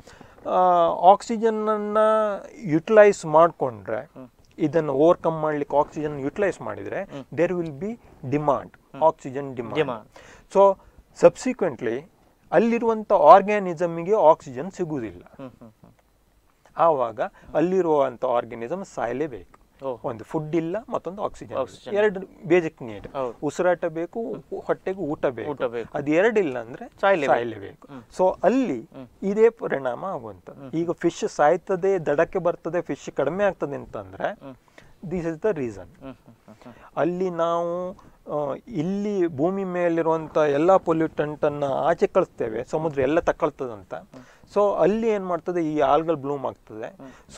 ಆಕ್ಸಿಜನ್ ಅನ್ನ ಯುಟಿಲೈಸ್ ಮಾಡಿಕೊಂಡ್ರೆ ಇದನ್ನು ಓವರ್ಕಮ್ ಮಾಡ್ಲಿಕ್ಕೆ ಆಕ್ಸಿಜನ್ ಯುಟಿಲೈಸ್ ಮಾಡಿದ್ರೆ there will be demand oxygen demand Demand. So subsequently ಅಲ್ಲಿರುವಂಥ ಆರ್ಗ್ಯಾನಿಸಮ್ಗೆ ಆಕ್ಸಿಜನ್ ಸಿಗುವುದಿಲ್ಲ ಹ್ಮ್ ಹ್ಮ್ ಹ್ಮ್ ಆವಾಗ ಅಲ್ಲಿರುವಂಥ ಆರ್ಗ್ಯಾನಿಸಮ್ ಸಾಯಲೇಬೇಕು ಓಹ್. ಒಂದು ಫುಡ್ ಇಲ್ಲ ಮತ್ತೊಂದು ಆಕ್ಸಿಜನ್ Oxygen. ಎರಡು ಬೇಸಿಕ್ ನೀಡ್ ಹೌದು. ಉಸಿರಾಟ ಬೇಕು ಉ- ಹೊಟ್ಟೆಗೆ ಊಟ ಬೇಕು ಊಟ ಬೇಕು. ಅದು ಎರಡಿಲ್ಲ ಅಂದ್ರೆ ಸಾಯ್ಲೇಬೇಕು. ಸಾಯ್ಲೇಬೇಕು ಸೊ ಅಲ್ಲಿ ಇದೇ ಪರಿಣಾಮ ಆಗುವಂಥದ್ದು ಈಗ ಫಿಶ್ ಸಾಯ್ತದೆ ದಡಕ್ಕೆ ಬರ್ತದೆ ಫಿಶ್ ಕಡಿಮೆ ಆಗ್ತದೆ ಅಂತಂದ್ರೆ this is the reason hmm hmm hmm hmm ಅಲ್ಲಿ ನಾವು ಆ, ಇಲ್ಲಿ ಭೂಮಿ ಮೇಲಿರುವಂಥ ಎಲ್ಲ ಪೊಲ್ಯೂಟೆಂಟನ್ನು ಆಚೆ ಕಳಿಸ್ತೇವೆ ಸಮುದ್ರ ಎಲ್ಲ ತಕೊಳ್ತದಂತ ಸೊ ಅಲ್ಲಿ ಏನು ಮಾಡ್ತದೆ ಈ ಆಲ್ಗಲ್ ಬ್ಲೂಮ್ ಆಗ್ತದೆ ಸೊ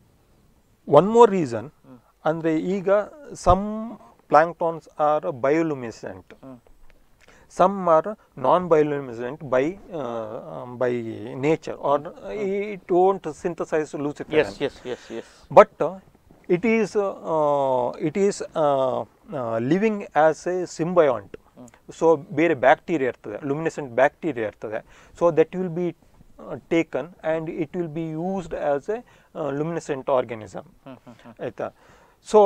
ಒನ್ ಮೋರ್ ರೀಸನ್ ಅಂದರೆ ಈಗ some planktons are bioluminescent some are non-bioluminescent by uh, um, by nature or it won't synthesize luciferin yes yes yes yes but uh, it is uh, uh, it is uh, uh, living as a symbiont so ಬೇರೆ ಬ್ಯಾಕ್ಟೀರಿಯಾ ಇರ್ತದೆ ಲುಮಿನೆಸೆಂಟ್ ಬ್ಯಾಕ್ಟೀರಿಯಾ ಇರ್ತದೆ so that will be taken and it will be used as a luminescent organism ಆಯಿತಾ ಸೊ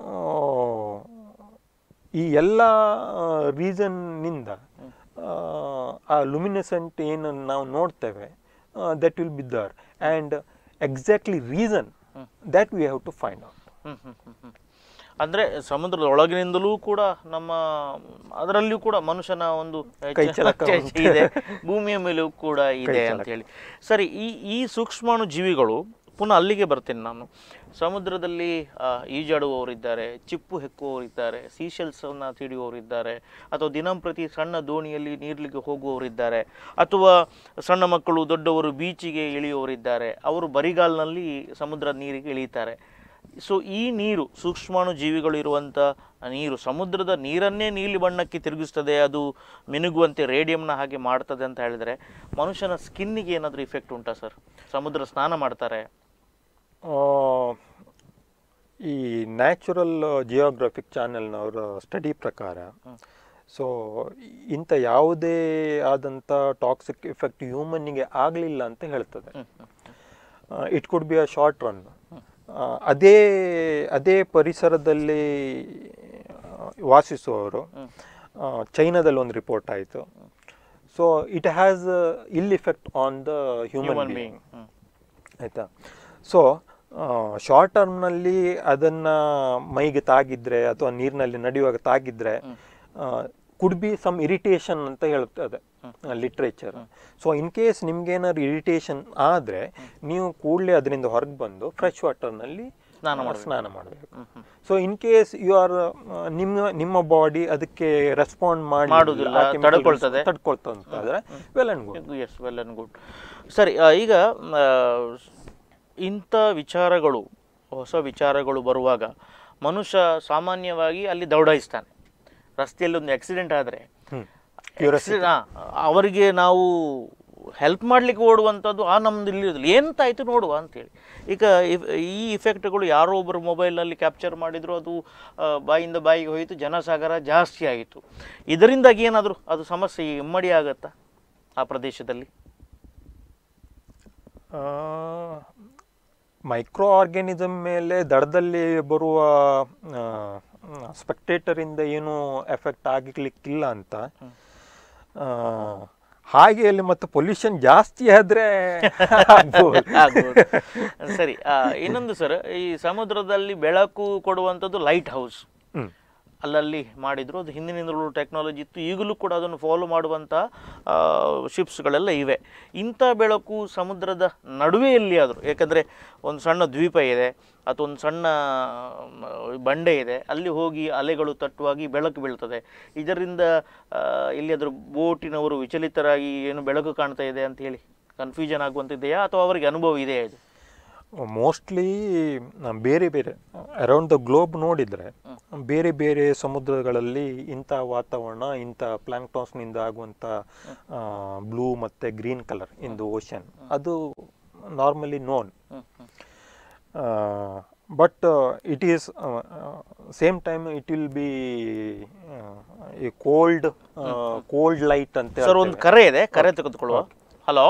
ಈ ಎಲ್ಲ ರೀಸನ್ನಿಂದ ಆ ಲುಮಿನೆಸೆಂಟ್ ಏನು ನಾವು ನೋಡ್ತೇವೆ that will be there and exactly reason that we have to find out hmm hmm hmm hmm. ಅಂದ್ರೆ ಸಮುದ್ರದ ಒಳಗಿನಿಂದಲೂ ಕೂಡ ನಮ್ಮ ಅದರಲ್ಲಿಯೂ ಕೂಡ ಮನುಷ್ಯನ ಒಂದು ಕೈ ಚಳಕ ಚೆ- ಉಂಟು. ಇದೆ ಭೂಮಿಯ ಮೇಲೂ ಕೂಡ ಇದೆ ಅಂತ ಹೇಳಿ ಸರಿ ಈ ಈ ಸೂಕ್ಷ್ಮಾಣು ಜೀವಿಗಳು ಪುನಃ ಅಲ್ಲಿಗೆ ಬರ್ತೇನೆ ನಾನು ಸಮುದ್ರದಲ್ಲಿ ಆ, ಈಜಾಡುವವರಿದ್ದಾರೆ ಚಿಪ್ಪು ಹೆಕ್ಕುವವರಿದ್ದಾರೆ ಸೀಶೆಲ್ಸನ್ನು ತಿಳಿಯುವವರಿದ್ದಾರೆ ಅಥವಾ ದಿನಂಪ್ರತಿ ಸಣ್ಣ ದೋಣಿಯಲ್ಲಿ ನೀರ್ಲಿಕ್ಕೆ ಹೋಗುವವರಿದ್ದಾರೆ ಅಥವಾ ಸಣ್ಣ ಮಕ್ಕಳು ದೊಡ್ಡವರು ಬೀಚಿಗೆ ಇಳಿಯುವವರಿದ್ದಾರೆ ಅವರು ಬರಿಗಾಲಿನಲ್ಲಿ ಸಮುದ್ರ ನೀರಿಗೆ ಇಳಿತಾರೆ ಸೊ ಈ ನೀರು ಸೂಕ್ಷ್ಮಾಣು ಜೀವಿಗಳು ಇರುವಂಥ ನೀರು ಸಮುದ್ರದ ನೀರನ್ನೇ ನೀಲಿ ಬಣ್ಣಕ್ಕೆ ತಿರುಗಿಸ್ತದೆ ಅದು ಮಿನುಗುವಂತೆ ರೇಡಿಯಂನ ಹಾಗೆ ಮಾಡ್ತದೆ ಅಂತ ಹೇಳಿದ್ರೆ ಮನುಷ್ಯನ ಸ್ಕಿನ್ನಿಗೆ ಏನಾದರೂ ಇಫೆಕ್ಟ್ ಉಂಟಾ ಸರ್ ಸಮುದ್ರ ಸ್ನಾನ ಮಾಡ್ತಾರೆ ಈ ನ್ಯಾಚುರಲ್ ಜಿಯೋಗ್ರಫಿಕ್ ಚಾನೆಲ್ನವರ ಸ್ಟಡಿ ಪ್ರಕಾರ ಸೊ ಇಂಥ ಯಾವುದೇ ಆದಂಥ ಟಾಕ್ಸಿಕ್ ಇಫೆಕ್ಟ್ ಹ್ಯೂಮನ್ನಿಗೆ ಆಗಲಿಲ್ಲ ಅಂತ ಹೇಳ್ತದೆ it could be a short run ಅದೇ ಅದೇ ಪರಿಸರದಲ್ಲಿ ಆ, ವಾಸಿಸುವವರು ಆ, ಚೈನಾದಲ್ಲಿ ಒಂದು ರಿಪೋರ್ಟ್ ಆಯಿತು so it has ill effect on the human human being being ಆಯಿತಾ ಸೊ ಶಾರ್ಟ್ ಟರ್ಮ್ನಲ್ಲಿ ಅದನ್ನು ಮೈಗೆ ತಾಗಿದ್ರೆ ಅಥವಾ ನೀರಿನಲ್ಲಿ ನಡೆಯುವಾಗ ತಾಗಿದ್ರೆ ಕುಡ್ ಬಿ ಸಮ್ ಇರಿಟೇಷನ್ ಅಂತ ಹೇಳ್ತದೆ ಲಿಟ್ರೇಚರ್ ಸೊ ಇನ್ ಕೇಸ್ ನಿಮ್ಗೇನಾದ್ರು ಇರಿಟೇಷನ್ ಆದರೆ ನೀವು ಕೂಡಲೇ ಅದರಿಂದ ಹೊರಗೆ ಬಂದು ಫ್ರೆಶ್ ವಾಟರ್ನಲ್ಲಿ ಸ್ನಾನ ಮಾಡ್ಬೇಕು. ಸ್ನಾನ ಮಾಡಬೇಕು so in case you are ನಿಮ್ಮ ನಿಮ್ಮ ಬಾಡಿ ಅದಕ್ಕೆ ರೆಸ್ಪಾಂಡ್ ಮಾಡಿ ಮಾಡುದಿಲ್ಲ, ತಡ್ಕೊಳ್ತದೆ. ತಡ್ಕೊಳ್ತಂತಾದ್ರೆ well and good yes well and good ಸರಿ ಆ, ಈಗ ಆ, ಇಂಥ ವಿಚಾರಗಳು ಹೊಸ ವಿಚಾರಗಳು ಬರುವಾಗ ಮನುಷ್ಯ ಸಾಮಾನ್ಯವಾಗಿ ಅಲ್ಲಿ ದೌಡಾಯಿಸ್ತಾನೆ ರಸ್ತೆಯಲ್ಲಿ ಒಂದು ಆಕ್ಸಿಡೆಂಟ್ ಆದರೆ ಅವರಿಗೆ ನಾವು ಹೆಲ್ಪ್ ಮಾಡಲಿಕ್ಕೆ ಓಡುವಂಥದ್ದು ಆ ನಮ್ದು ಇಲ್ಲಿರೋದಿಲ್ಲ ಎಂತಾಯಿತು ನೋಡುವ ಅಂತೇಳಿ ಈಗ ಇಫ್- ಈ ಇಫೆಕ್ಟ್ಗಳು ಯಾರೋ ಒಬ್ಬರು ಮೊಬೈಲಲ್ಲಿ ಕ್ಯಾಪ್ಚರ್ ಮಾಡಿದ್ರು ಅದು ಆ, ಬಾಯಿಂದ ಬಾಯಿಗೆ ಹೋಯಿತು ಜನಸಾಗರ ಜಾಸ್ತಿ ಆಯಿತು ಇದರಿಂದಾಗಿ ಏನಾದರೂ ಅದು ಸಮಸ್ಯೆ ಇಮ್ಮಡಿ ಆಗತ್ತಾ ಆ ಪ್ರದೇಶದಲ್ಲಿ ಮೈಕ್ರೋ ಆರ್ಗ್ಯಾನಿಸಮ್ ಮೇಲೆ ದಡದಲ್ಲಿ ಬರುವ ಸ್ಪೆಕ್ಟೇಟರಿಂದ ಏನು ಎಫೆಕ್ಟ್ ಆಗಲಿಕ್ಕಿಲ್ಲ ಅಂತ ಆ, ಹಾಗೆ ಅಲ್ಲಿ ಮತ್ತೆ ಪೊಲ್ಯೂಷನ್ ಜಾಸ್ತಿ ಆದ್ರೆ ಆಗ್ಬೋದು. ಆಗ್ಬೋದು. ಸರಿ ಆ, ಇನ್ನೊಂದು ಸರ್ ಈ ಸಮುದ್ರದಲ್ಲಿ ಬೆಳಕು ಕೊಡುವಂಥದ್ದು ಲೈಟ್ ಹೌಸ್ ಹ್ಮ್. ಅಲ್ಲಲ್ಲಿ ಮಾಡಿದ್ರು ಅದು ಹಿಂದಿನಿಂದಲೂ ಟೆಕ್ನಾಲಜಿ ಇತ್ತು ಈಗಲೂ ಕೂಡ ಅದನ್ನು ಫಾಲೋ ಮಾಡುವಂಥ ಶಿಪ್ಸ್ಗಳೆಲ್ಲ ಇವೆ ಇಂಥ ಬೆಳಕು ಸಮುದ್ರದ ನಡುವೆ ಎಲ್ಲಿಯಾದರೂ ಯಾಕಂದರೆ ಒಂದು ಸಣ್ಣ ದ್ವೀಪ ಇದೆ ಅಥವಾ ಒಂದು ಸಣ್ಣ ಮ, ಬಂಡೆ ಇದೆ ಅಲ್ಲಿ ಹೋಗಿ ಅಲೆಗಳು ತಟ್ಟುವಾಗಿ ಬೆಳಕು ಬೀಳ್ತದೆ ಇದರಿಂದ ಆ, ಎಲ್ಲಿಯಾದರೂ ಬೋಟಿನವರು ವಿಚಲಿತರಾಗಿ ಏನು ಬೆಳಕು ಕಾಣ್ತಾ ಇದೆ ಅಂತ ಹೇಳಿ ಕನ್ಫ್ಯೂಷನ್ ಆಗುವಂತಿದೆಯಾ ಅಥವಾ ಅವರಿಗೆ ಅನುಭವ ಇದೆಯಾ ಇದು ಮೋಸ್ಟ್ಲಿ ಬೇರೆ ಬೇರೆ ಅರೌಂಡ್ ದ ಗ್ಲೋಬ್ ನೋಡಿದರೆ ಬೇರೆ ಬೇರೆ ಸಮುದ್ರಗಳಲ್ಲಿ ಇಂಥ ವಾತಾವರಣ ಇಂಥ ಪ್ಲಾಂಕ್ಟಾನ್ಸ್ನಿಂದ ಆಗುವಂಥ ಬ್ಲೂ ಮತ್ತು green colour in the ocean ಅದು normally known hmm, hmm. But it is same time it will be ಈ ಕೋಲ್ಡ್ ಕೋಲ್ಡ್ ಲೈಟ್ ಅಂತ ಸರ್ ಒಂದು ಕರೆ ಇದೆ ಕರೆ ತೆಗೆದುಕೊಳ್ಳುವ ಹಲೋ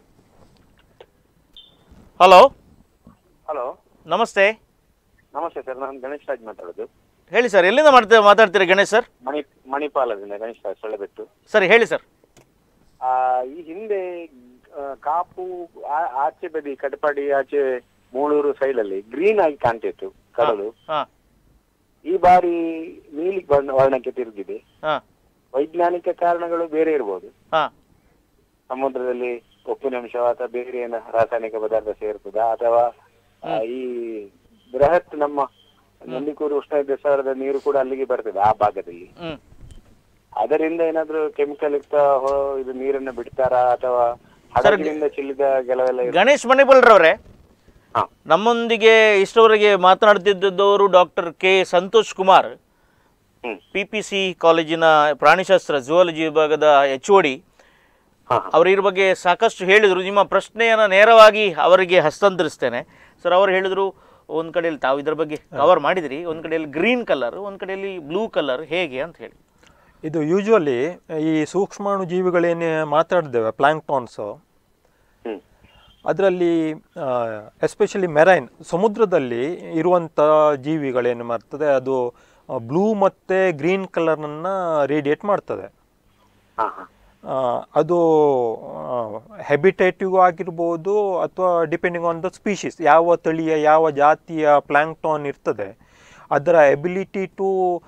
ಹಲೋ ಹಲೋ ನಮಸ್ತೆ ನಮಸ್ತೆ ಸರ್ ನಾನು ಗಣೇಶ್ ರಾಜ್ ಮಾತಾಡೋದು ಹೇಳಿ ಸರ್ ಎಲ್ಲಿಂದ ಮಾಡ್ತೇ ಮಾತಾಡ್ತೀರಾ ಗಣೇಶ್ ಸರ್ ಮಣಿ ಮಣಿಪಾಲದಿಂದ ಗಣೇಶ್ ರಾಜ್ ಸೊಳ್ಳೆಬೆಟ್ಟು ಸರಿ ಹೇಳಿ ಸರ್ ಆ, ಈ ಹಿಂದೆ ಆ, ಕಾಪು ಆ- ಆಚೆ ಬದಿ ಕಟಪಾಡಿ ಆಚೆ ಮೂಳೂರು ಸೈಡ್ ಅಲ್ಲಿ ಗ್ರೀನ್ ಆಗಿ ಕಾಣ್ತಿತ್ತು ಕಡಲು ಹಾ ಈ ಬಾರಿ ನೀಲಿ ಬಣ್ಣ ವರ್ಣಕ್ಕೆ ತಿರುಗಿದೆ ಹಾ ವೈಜ್ಞಾನಿಕ ಕಾರಣಗಳು ಬೇರೆ ಇರ್ಬೋದು ಹಾ ಸಮುದ್ರದಲ್ಲಿ ಉಪ್ಪಿನಂಶ ಅಥವಾ ಬೇರೆ ಏನ ರಾಸಾಯನಿಕ ಪದಾರ್ಥ ಸೇರ್ತದ ಅಥವಾ ಆ, ಈ ಬೃಹತ್ ನಮ್ಮ ನಂದಿಕೂರು ಉಷ್ಣ ದೇಶದ ನೀರು ಕೂಡ ಅಲ್ಲಿಗೆ ಬರ್ತದೆ ಆ ಭಾಗದಲ್ಲಿ ಹ್ಮ್ ಅದರಿಂದ ಏನಾದ್ರೂ ಕೆಮಿಕಲ್ ಯುಕ್ತ ಹೊ- ಇದು ನೀರನ್ನ ಬಿಡ್ತಾರಾ ಅಥವಾ ಹಡಗಿನಿಂದ ಚಿಲ್ಲಿದ ಕೆಲವೆಲ್ಲ ಇರ್- ಗಣೇಶ್ ಮಣಿಪಾಲ್ರವ್ರೆ ಹಾ. ನಮ್ಮೊಂದಿಗೆ ಇಷ್ಟವರೆಗೆ ಮಾತನಾಡ್ತಿದ್ದವರು doctor K Santosh Kumar hmm. P P C ಕಾಲೇಜಿನ ಪ್ರಾಣಿಶಾಸ್ತ್ರ ಜುವಾಲಜಿ ವಿಭಾಗದ ಎಚ್ ಒ ಡಿ ಹಾ, ಅವರು ಇದ್ರ ಬಗ್ಗೆ ಸಾಕಷ್ಟು ಹೇಳಿದರು ನಿಮ್ಮ ಪ್ರಶ್ನೆಯನ್ನು ನೇರವಾಗಿ ಅವರಿಗೆ ಹಸ್ತಾಂತರಿಸ್ತೇನೆ ಸರ್ ಅವರು ಹೇಳಿದರು ಒಂದು ಕಡೆಯಲ್ಲಿ ತಾವು ಇದ್ರ ಬಗ್ಗೆ ಕವರ್ ಮಾಡಿದಿರಿ ಒಂದು ಕಡೆಯಲ್ಲಿ ಗ್ರೀನ್ ಕಲರ್ ಒಂದು ಕಡೆಯಲ್ಲಿ ಬ್ಲೂ ಕಲರ್ ಹೇಗೆ ಅಂತ ಹೇಳಿ ಇದು ಯೂಶ್ವಲಿ ಈ ಸೂಕ್ಷ್ಮಾಣು ಜೀವಿಗಳೇನೇ ಮಾತಾಡಿದ್ದೇವೆ ಪ್ಲಾಂಕ್ಟಾನ್ಸು ಹ್ಮ್ ಅದರಲ್ಲಿ ಎಸ್ಪೆಷಲಿ ಮೆರೈನ್ ಸಮುದ್ರದಲ್ಲಿ ಇರುವಂಥ ಜೀವಿಗಳೇನು ಮಾಡ್ತದೆ ಅದು ಬ್ಲೂ ಮತ್ತು ಗ್ರೀನ್ ಕಲರನ್ನು ರೇಡಿಯೇಟ್ ಮಾಡ್ತದೆ ಹಾ ಹಾ ಆ, ಅದು ಹೆಬಿಟೇಟಿವ್ ಆಗಿರ್ಬೋದು ಅಥವಾ ಡಿಪೆಂಡಿಂಗ್ ಆನ್ ದ ಸ್ಪೀಶೀಸ್ ಯಾವ ತಳಿಯ ಯಾವ ಜಾತಿಯ ಪ್ಲಾಂಕ್ಟಾನ್ ಇರ್ತದೆ ಅದರ ability to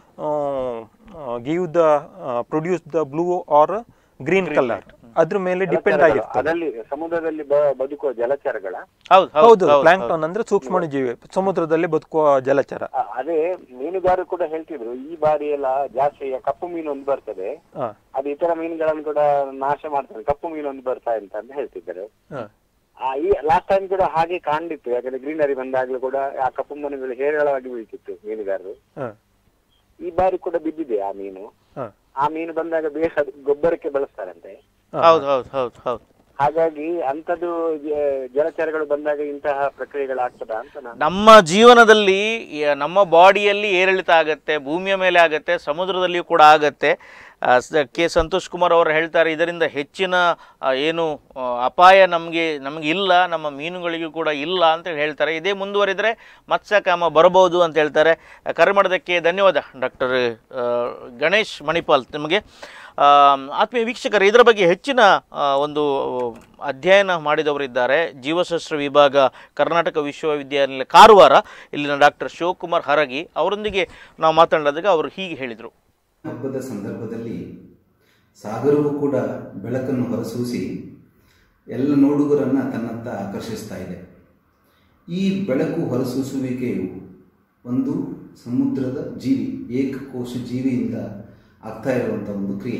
give the produce the blue or green colour ಅದ್ರ ಮೇಲೆ ಡಿಪೆಂಡ್ ಜಲಚರಗಳು. ಆಗಿರ್ತದೆ ಅದಲ್ಲಿ ಸಮುದ್ರದಲ್ಲಿ ಬ- ಬದುಕುವ ಜಲಚರಗಳ ಹೌದು ಹೌದು ಪ್ಲಾಂಕ್ಟಾನ್ ಅಂದ್ರೆ ಸೂಕ್ಷ್ಮಾಣು ಜೀವಿ ಸಮುದ್ರದಲ್ಲಿ ಬದುಕುವ ಜಲಚರ ಆ, ಅದೇ ಮೀನುಗಾರರು ಕೂಡ ಹೇಳ್ತಿದ್ರು ಈ ಬಾರಿ ಎಲ್ಲ ಜಾಸ್ತಿ ಕಪ್ಪು ಮೀನು ಒಂದು ಬರ್ತದೆ ಹಾ ಅದು ಇತರ ಮೀನುಗಳನ್ನು ಕೂಡ ನಾಶ ಮಾಡ್ತದೆ ಕಪ್ಪು ಮೀನು ಒಂದು ಬರ್ತಾ ಅಂತ ಅಂತ ಹೇಳ್ತಿದ್ದಾರೆ ಹಾ ಆ, ಈ ಲಾಸ್ಟ್ ಟೈಮ್ ಕೂಡ ಹಾಗೆ ಕಾಣ್ತಿತ್ತು ಯಾಕಂದ್ರೆ ಗ್ರೀನರಿ ಬಂದಾಗ್ಲೂ ಕೂಡ ಆ ಕಪ್ಪು ಮೀನುಗಳು ಹೇರಳವಾಗಿ ಬೀಳ್ತಿತ್ತು ಮೀನುಗಾರರು ಹಾ ಈ ಬಾರಿ ಕೂಡ ಬಿದ್ದಿದೆ ಆ ಮೀನು ಹಾ ಆ ಮೀನು ಬಂದಾಗ ಬೇಗ ಅದು ಗೊಬ್ಬರಕ್ಕೆ ಬಳಸ್ತಾರಂತೆ ಹೌದು ಹೌದು ಹೌದು ಹೌದು ಹಾಗಾಗಿ ಅಂಥದ್ದು ಜ- ಜಲಚರಗಳು ಬಂದಾಗ ಇಂತಹ ಪ್ರಕ್ರಿಯೆಗಳಾಗ್ತದಾ ಅಂತ ನಾನು ನಮ್ಮ ಜೀವನದಲ್ಲಿ ಯ- ನಮ್ಮ ಬಾಡಿಯಲ್ಲಿ ಏರಿಳಿತ ಆಗತ್ತೆ ಭೂಮಿಯ ಮೇಲೆ ಆಗತ್ತೆ ಸಮುದ್ರದಲ್ಲಿಯೂ ಕೂಡ ಆಗತ್ತೆ ಆ, ಸ- ಕೆ ಸಂತೋಷ್ ಕುಮಾರ್ ಅವರು ಹೇಳ್ತಾರೆ ಇದರಿಂದ ಹೆಚ್ಚಿನ ಆ, ಏನು ಆ, ಅಪಾಯ ನಮಗೆ ನಮಗೆ ಇಲ್ಲ ನಮ್ಮ ಮೀನುಗಳಿಗೂ ಕೂಡ ಇಲ್ಲ ಅಂತ ಹೇಳ್ತಾರೆ ಇದೇ ಮುಂದುವರಿದರೆ ಮತ್ಸ್ಯಕಾಮ ಬರಬಹುದು ಅಂತ ಹೇಳ್ತಾರೆ ಆ, ಕರೆ ಮಾಡೋದಕ್ಕೆ ಧನ್ಯವಾದ ಡಾಕ್ಟರ್ ಗಣೇಶ್ ಮಣಿಪಾಲ್ ನಿಮಗೆ ಆ, ಆತ್ಮೀಯ ವೀಕ್ಷಕರು ಇದರ ಬಗ್ಗೆ ಹೆಚ್ಚಿನ ಆ, ಒಂದು ಅಧ್ಯಯನ ಮಾಡಿದವರಿದ್ದಾರೆ ಜೀವಶಾಸ್ತ್ರ ವಿಭಾಗ ಕರ್ನಾಟಕ ವಿಶ್ವವಿದ್ಯಾನಿಲಯ ಕಾರವಾರ ಇಲ್ಲಿನ ಡಾಕ್ಟರ್ ಶಿವಕುಮಾರ್ ಹರಗಿ ಅವರೊಂದಿಗೆ ನಾವು ಮಾತನಾಡಿದಾಗ ಅವರು ಹೀಗೆ ಹೇಳಿದರು ಹಬ್ಬದ ಸಂದರ್ಭದಲ್ಲಿ ಸಾಗರವು ಕೂಡ ಬೆಳಕನ್ನು ಹೊರಸೂಸಿ ಎಲ್ಲ ನೋಡುಗರನ್ನು ತನ್ನತ್ತ ಆಕರ್ಷಿಸ್ತಾ ಇದೆ ಈ ಬೆಳಕು ಹೊರಸೂಸುವಿಕೆಯು ಒಂದು ಸಮುದ್ರದ ಜೀವಿ ಏಕಕೋಶ ಜೀವಿಯಿಂದ ಆಗ್ತಾ ಇರುವಂಥ ಒಂದು ಕ್ರಿಯೆ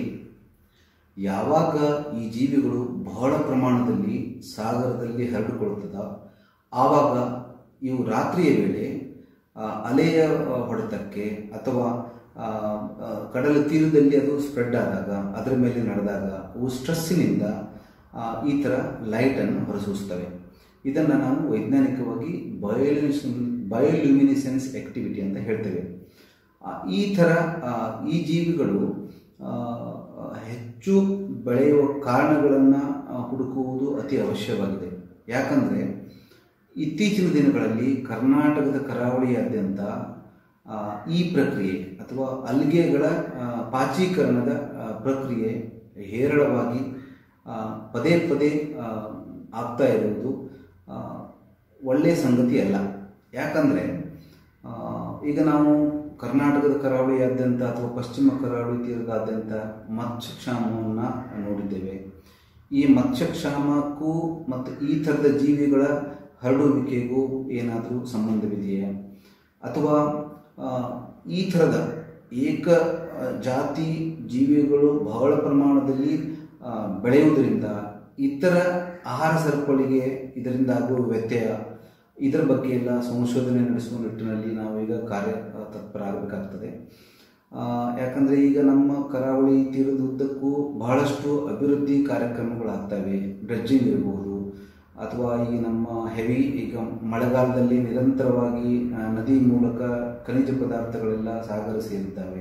ಯಾವಾಗ ಈ ಜೀವಿಗಳು ಬಹಳ ಪ್ರಮಾಣದಲ್ಲಿ ಸಾಗರದಲ್ಲಿ ಹರಡಿಕೊಳ್ಳುತ್ತದ ಆವಾಗ ಇವು ರಾತ್ರಿಯ ವೇಳೆ ಆ, ಅಲೆಯ ಆ, ಹೊಡೆತಕ್ಕೆ ಅಥವಾ ಆ, ಆ, ಕಡಲ ತೀರದಲ್ಲಿ ಅದು ಸ್ಪ್ರೆಡ್ ಆದಾಗ ಅದರ ಮೇಲೆ ನಡೆದಾಗ ಅವು ಸ್ಟ್ರೆಸ್ಸಿನಿಂದ ಆ, ಈ ಥರ ಲೈಟನ್ನು ಹೊರಸೂಸ್ತವೆ ಇದನ್ನು ನಾವು ವೈಜ್ಞಾನಿಕವಾಗಿ ಬಯೋಲ್ಯೂಮಿನ್ ಬಯೋಲ್ಯೂಮಿನಿಸೆನ್ಸ್ ಆಕ್ಟಿವಿಟಿ ಅಂತ ಹೇಳ್ತೇವೆ ಆ, ಈ ಥರ ಆ, ಈ ಜೀವಿಗಳು ಆ, ಆ, ಹೆಚ್ಚು ಬೆಳೆಯುವ ಕಾರಣಗಳನ್ನು ಹುಡುಕುವುದು ಅತಿ ಅವಶ್ಯವಾಗಿದೆ ಯಾಕಂದರೆ ಇತ್ತೀಚಿನ ದಿನಗಳಲ್ಲಿ ಕರ್ನಾಟಕದ ಕರಾವಳಿಯಾದ್ಯಂತ ಆ, ಈ ಪ್ರಕ್ರಿಯೆ ಅಥವಾ ಅಲ್ಗೆಗಳ ಆ, ಪಾಚೀಕರಣದ ಆ, ಪ್ರಕ್ರಿಯೆ ಹೇರಳವಾಗಿ ಆ, ಪದೇ ಪದೇ ಆ, ಆಗ್ತಾ ಇರುವುದು ಆ, ಒಳ್ಳೆಯ ಸಂಗತಿ ಅಲ್ಲ ಯಾಕಂದರೆ ಈಗ ನಾವು ಕರ್ನಾಟಕದ ಕರಾವಳಿಯಾದ್ಯಂತ ಅಥವಾ ಪಶ್ಚಿಮ ಕರಾವಳಿ ತೀರದಾದ್ಯಂತ ಮತ್ಸ್ಯಕ್ಷಾಮವನ್ನು ನೋಡಿದ್ದೇವೆ ಈ ಮತ್ಸ್ಯಕ್ಷಾಮಕ್ಕೂ ಮತ್ತು ಈ ಥರದ ಜೀವಿಗಳ ಹರಡುವಿಕೆಗೂ ಏನಾದರೂ ಸಂಬಂಧವಿದೆಯೇ ಅಥವಾ ಆ, ಈ ಥರದ ಏಕ ಆ, ಜಾತಿ ಜೀವಿಗಳು ಬಹಳ ಪ್ರಮಾಣದಲ್ಲಿ ಆ, ಬೆಳೆಯುವುದರಿಂದ ಇತರ ಆಹಾರ ಸರಪಳಿಗೆ ಇದರಿಂದ ಆಗುವ ವ್ಯತ್ಯಯ ಇದರ ಬಗ್ಗೆ ಎಲ್ಲ ಸಂಶೋಧನೆ ನಡೆಸುವ ನಿಟ್ಟಿನಲ್ಲಿ ನಾವೀಗ ಕಾರ್ಯ ಆ, ತತ್ಪರಾಗಬೇಕಾಗ್ತದೆ ಆ, ಯಾಕಂದರೆ ಈಗ ನಮ್ಮ ಕರಾವಳಿ ತೀರದುದ್ದಕ್ಕೂ ಬಹಳಷ್ಟು ಅಭಿವೃದ್ಧಿ ಕಾರ್ಯಕ್ರಮಗಳಾಗ್ತವೆ ಡ್ರೆಡ್ಜಿಂಗ್ ಇರ್ಬೋದು ಅಥವಾ ಈ ನಮ್ಮ ಹೆವಿ ಈಗ ಮಳೆಗಾಲದಲ್ಲಿ ನಿರಂತರವಾಗಿ ಆ, ನದಿ ಮೂಲಕ ಖನಿಜ ಪದಾರ್ಥಗಳೆಲ್ಲ ಸಾಗರ ಸೇರಿದ್ದಾವೆ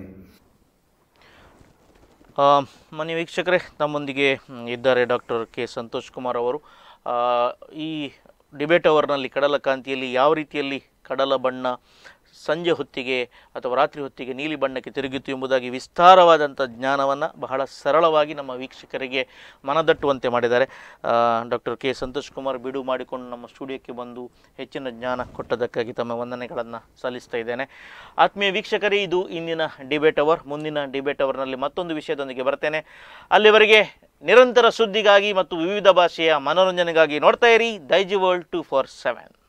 ಆ, ಮಾನ್ಯ ವೀಕ್ಷಕರೇ ನಮ್ಮೊಂದಿಗೆ ಮ್, ಇದ್ದಾರೆ ಡಾಕ್ಟರ್ ಕೆ ಸಂತೋಷ್ ಕುಮಾರ್ ಅವರು ಆ, ಈ ಡಿಬೇಟ್ ಅವರ್ನಲ್ಲಿ ಕಡಲ ಕಾಂತಿಯಲ್ಲಿ ಯಾವ ರೀತಿಯಲ್ಲಿ ಕಡಲ ಬಣ್ಣ ಸಂಜೆ ಹೊತ್ತಿಗೆ ಅಥವಾ ರಾತ್ರಿ ಹೊತ್ತಿಗೆ ನೀಲಿ ಬಣ್ಣಕ್ಕೆ ತಿರುಗಿತು ಎಂಬುದಾಗಿ ವಿಸ್ತಾರವಾದಂಥ ಜ್ಞಾನವನ್ನು ಬಹಳ ಸರಳವಾಗಿ ನಮ್ಮ ವೀಕ್ಷಕರಿಗೆ ಮನದಟ್ಟುವಂತೆ ಮಾಡಿದ್ದಾರೆ ಡಾಕ್ಟರ್ ಕೆ ಸಂತೋಷ್ ಕುಮಾರ್ ಬಿಡು ಮಾಡಿಕೊಂಡು ನಮ್ಮ ಸ್ಟುಡಿಯೋಕ್ಕೆ ಬಂದು ಹೆಚ್ಚಿನ ಜ್ಞಾನ ಕೊಟ್ಟದಕ್ಕಾಗಿ ತಮ್ಮ ವಂದನೆಗಳನ್ನು ಸಲ್ಲಿಸ್ತಾ ಇದ್ದೇನೆ ಆತ್ಮೀಯ ವೀಕ್ಷಕರೇ ಇದು ಇಂದಿನ ಡಿಬೇಟ್ ಅವರ್ ಮುಂದಿನ ಡಿಬೇಟ್ ಅವರ್ನಲ್ಲಿ ಮತ್ತೊಂದು ವಿಷಯದೊಂದಿಗೆ ಬರ್ತೇನೆ ಅಲ್ಲಿವರೆಗೆ ನಿರಂತರ ಸುದ್ದಿಗಾಗಿ ಮತ್ತು ವಿವಿಧ ಭಾಷೆಯ ಮನೋರಂಜನೆಗಾಗಿ ನೋಡ್ತಾ ಇರಿ Daiji world two four seven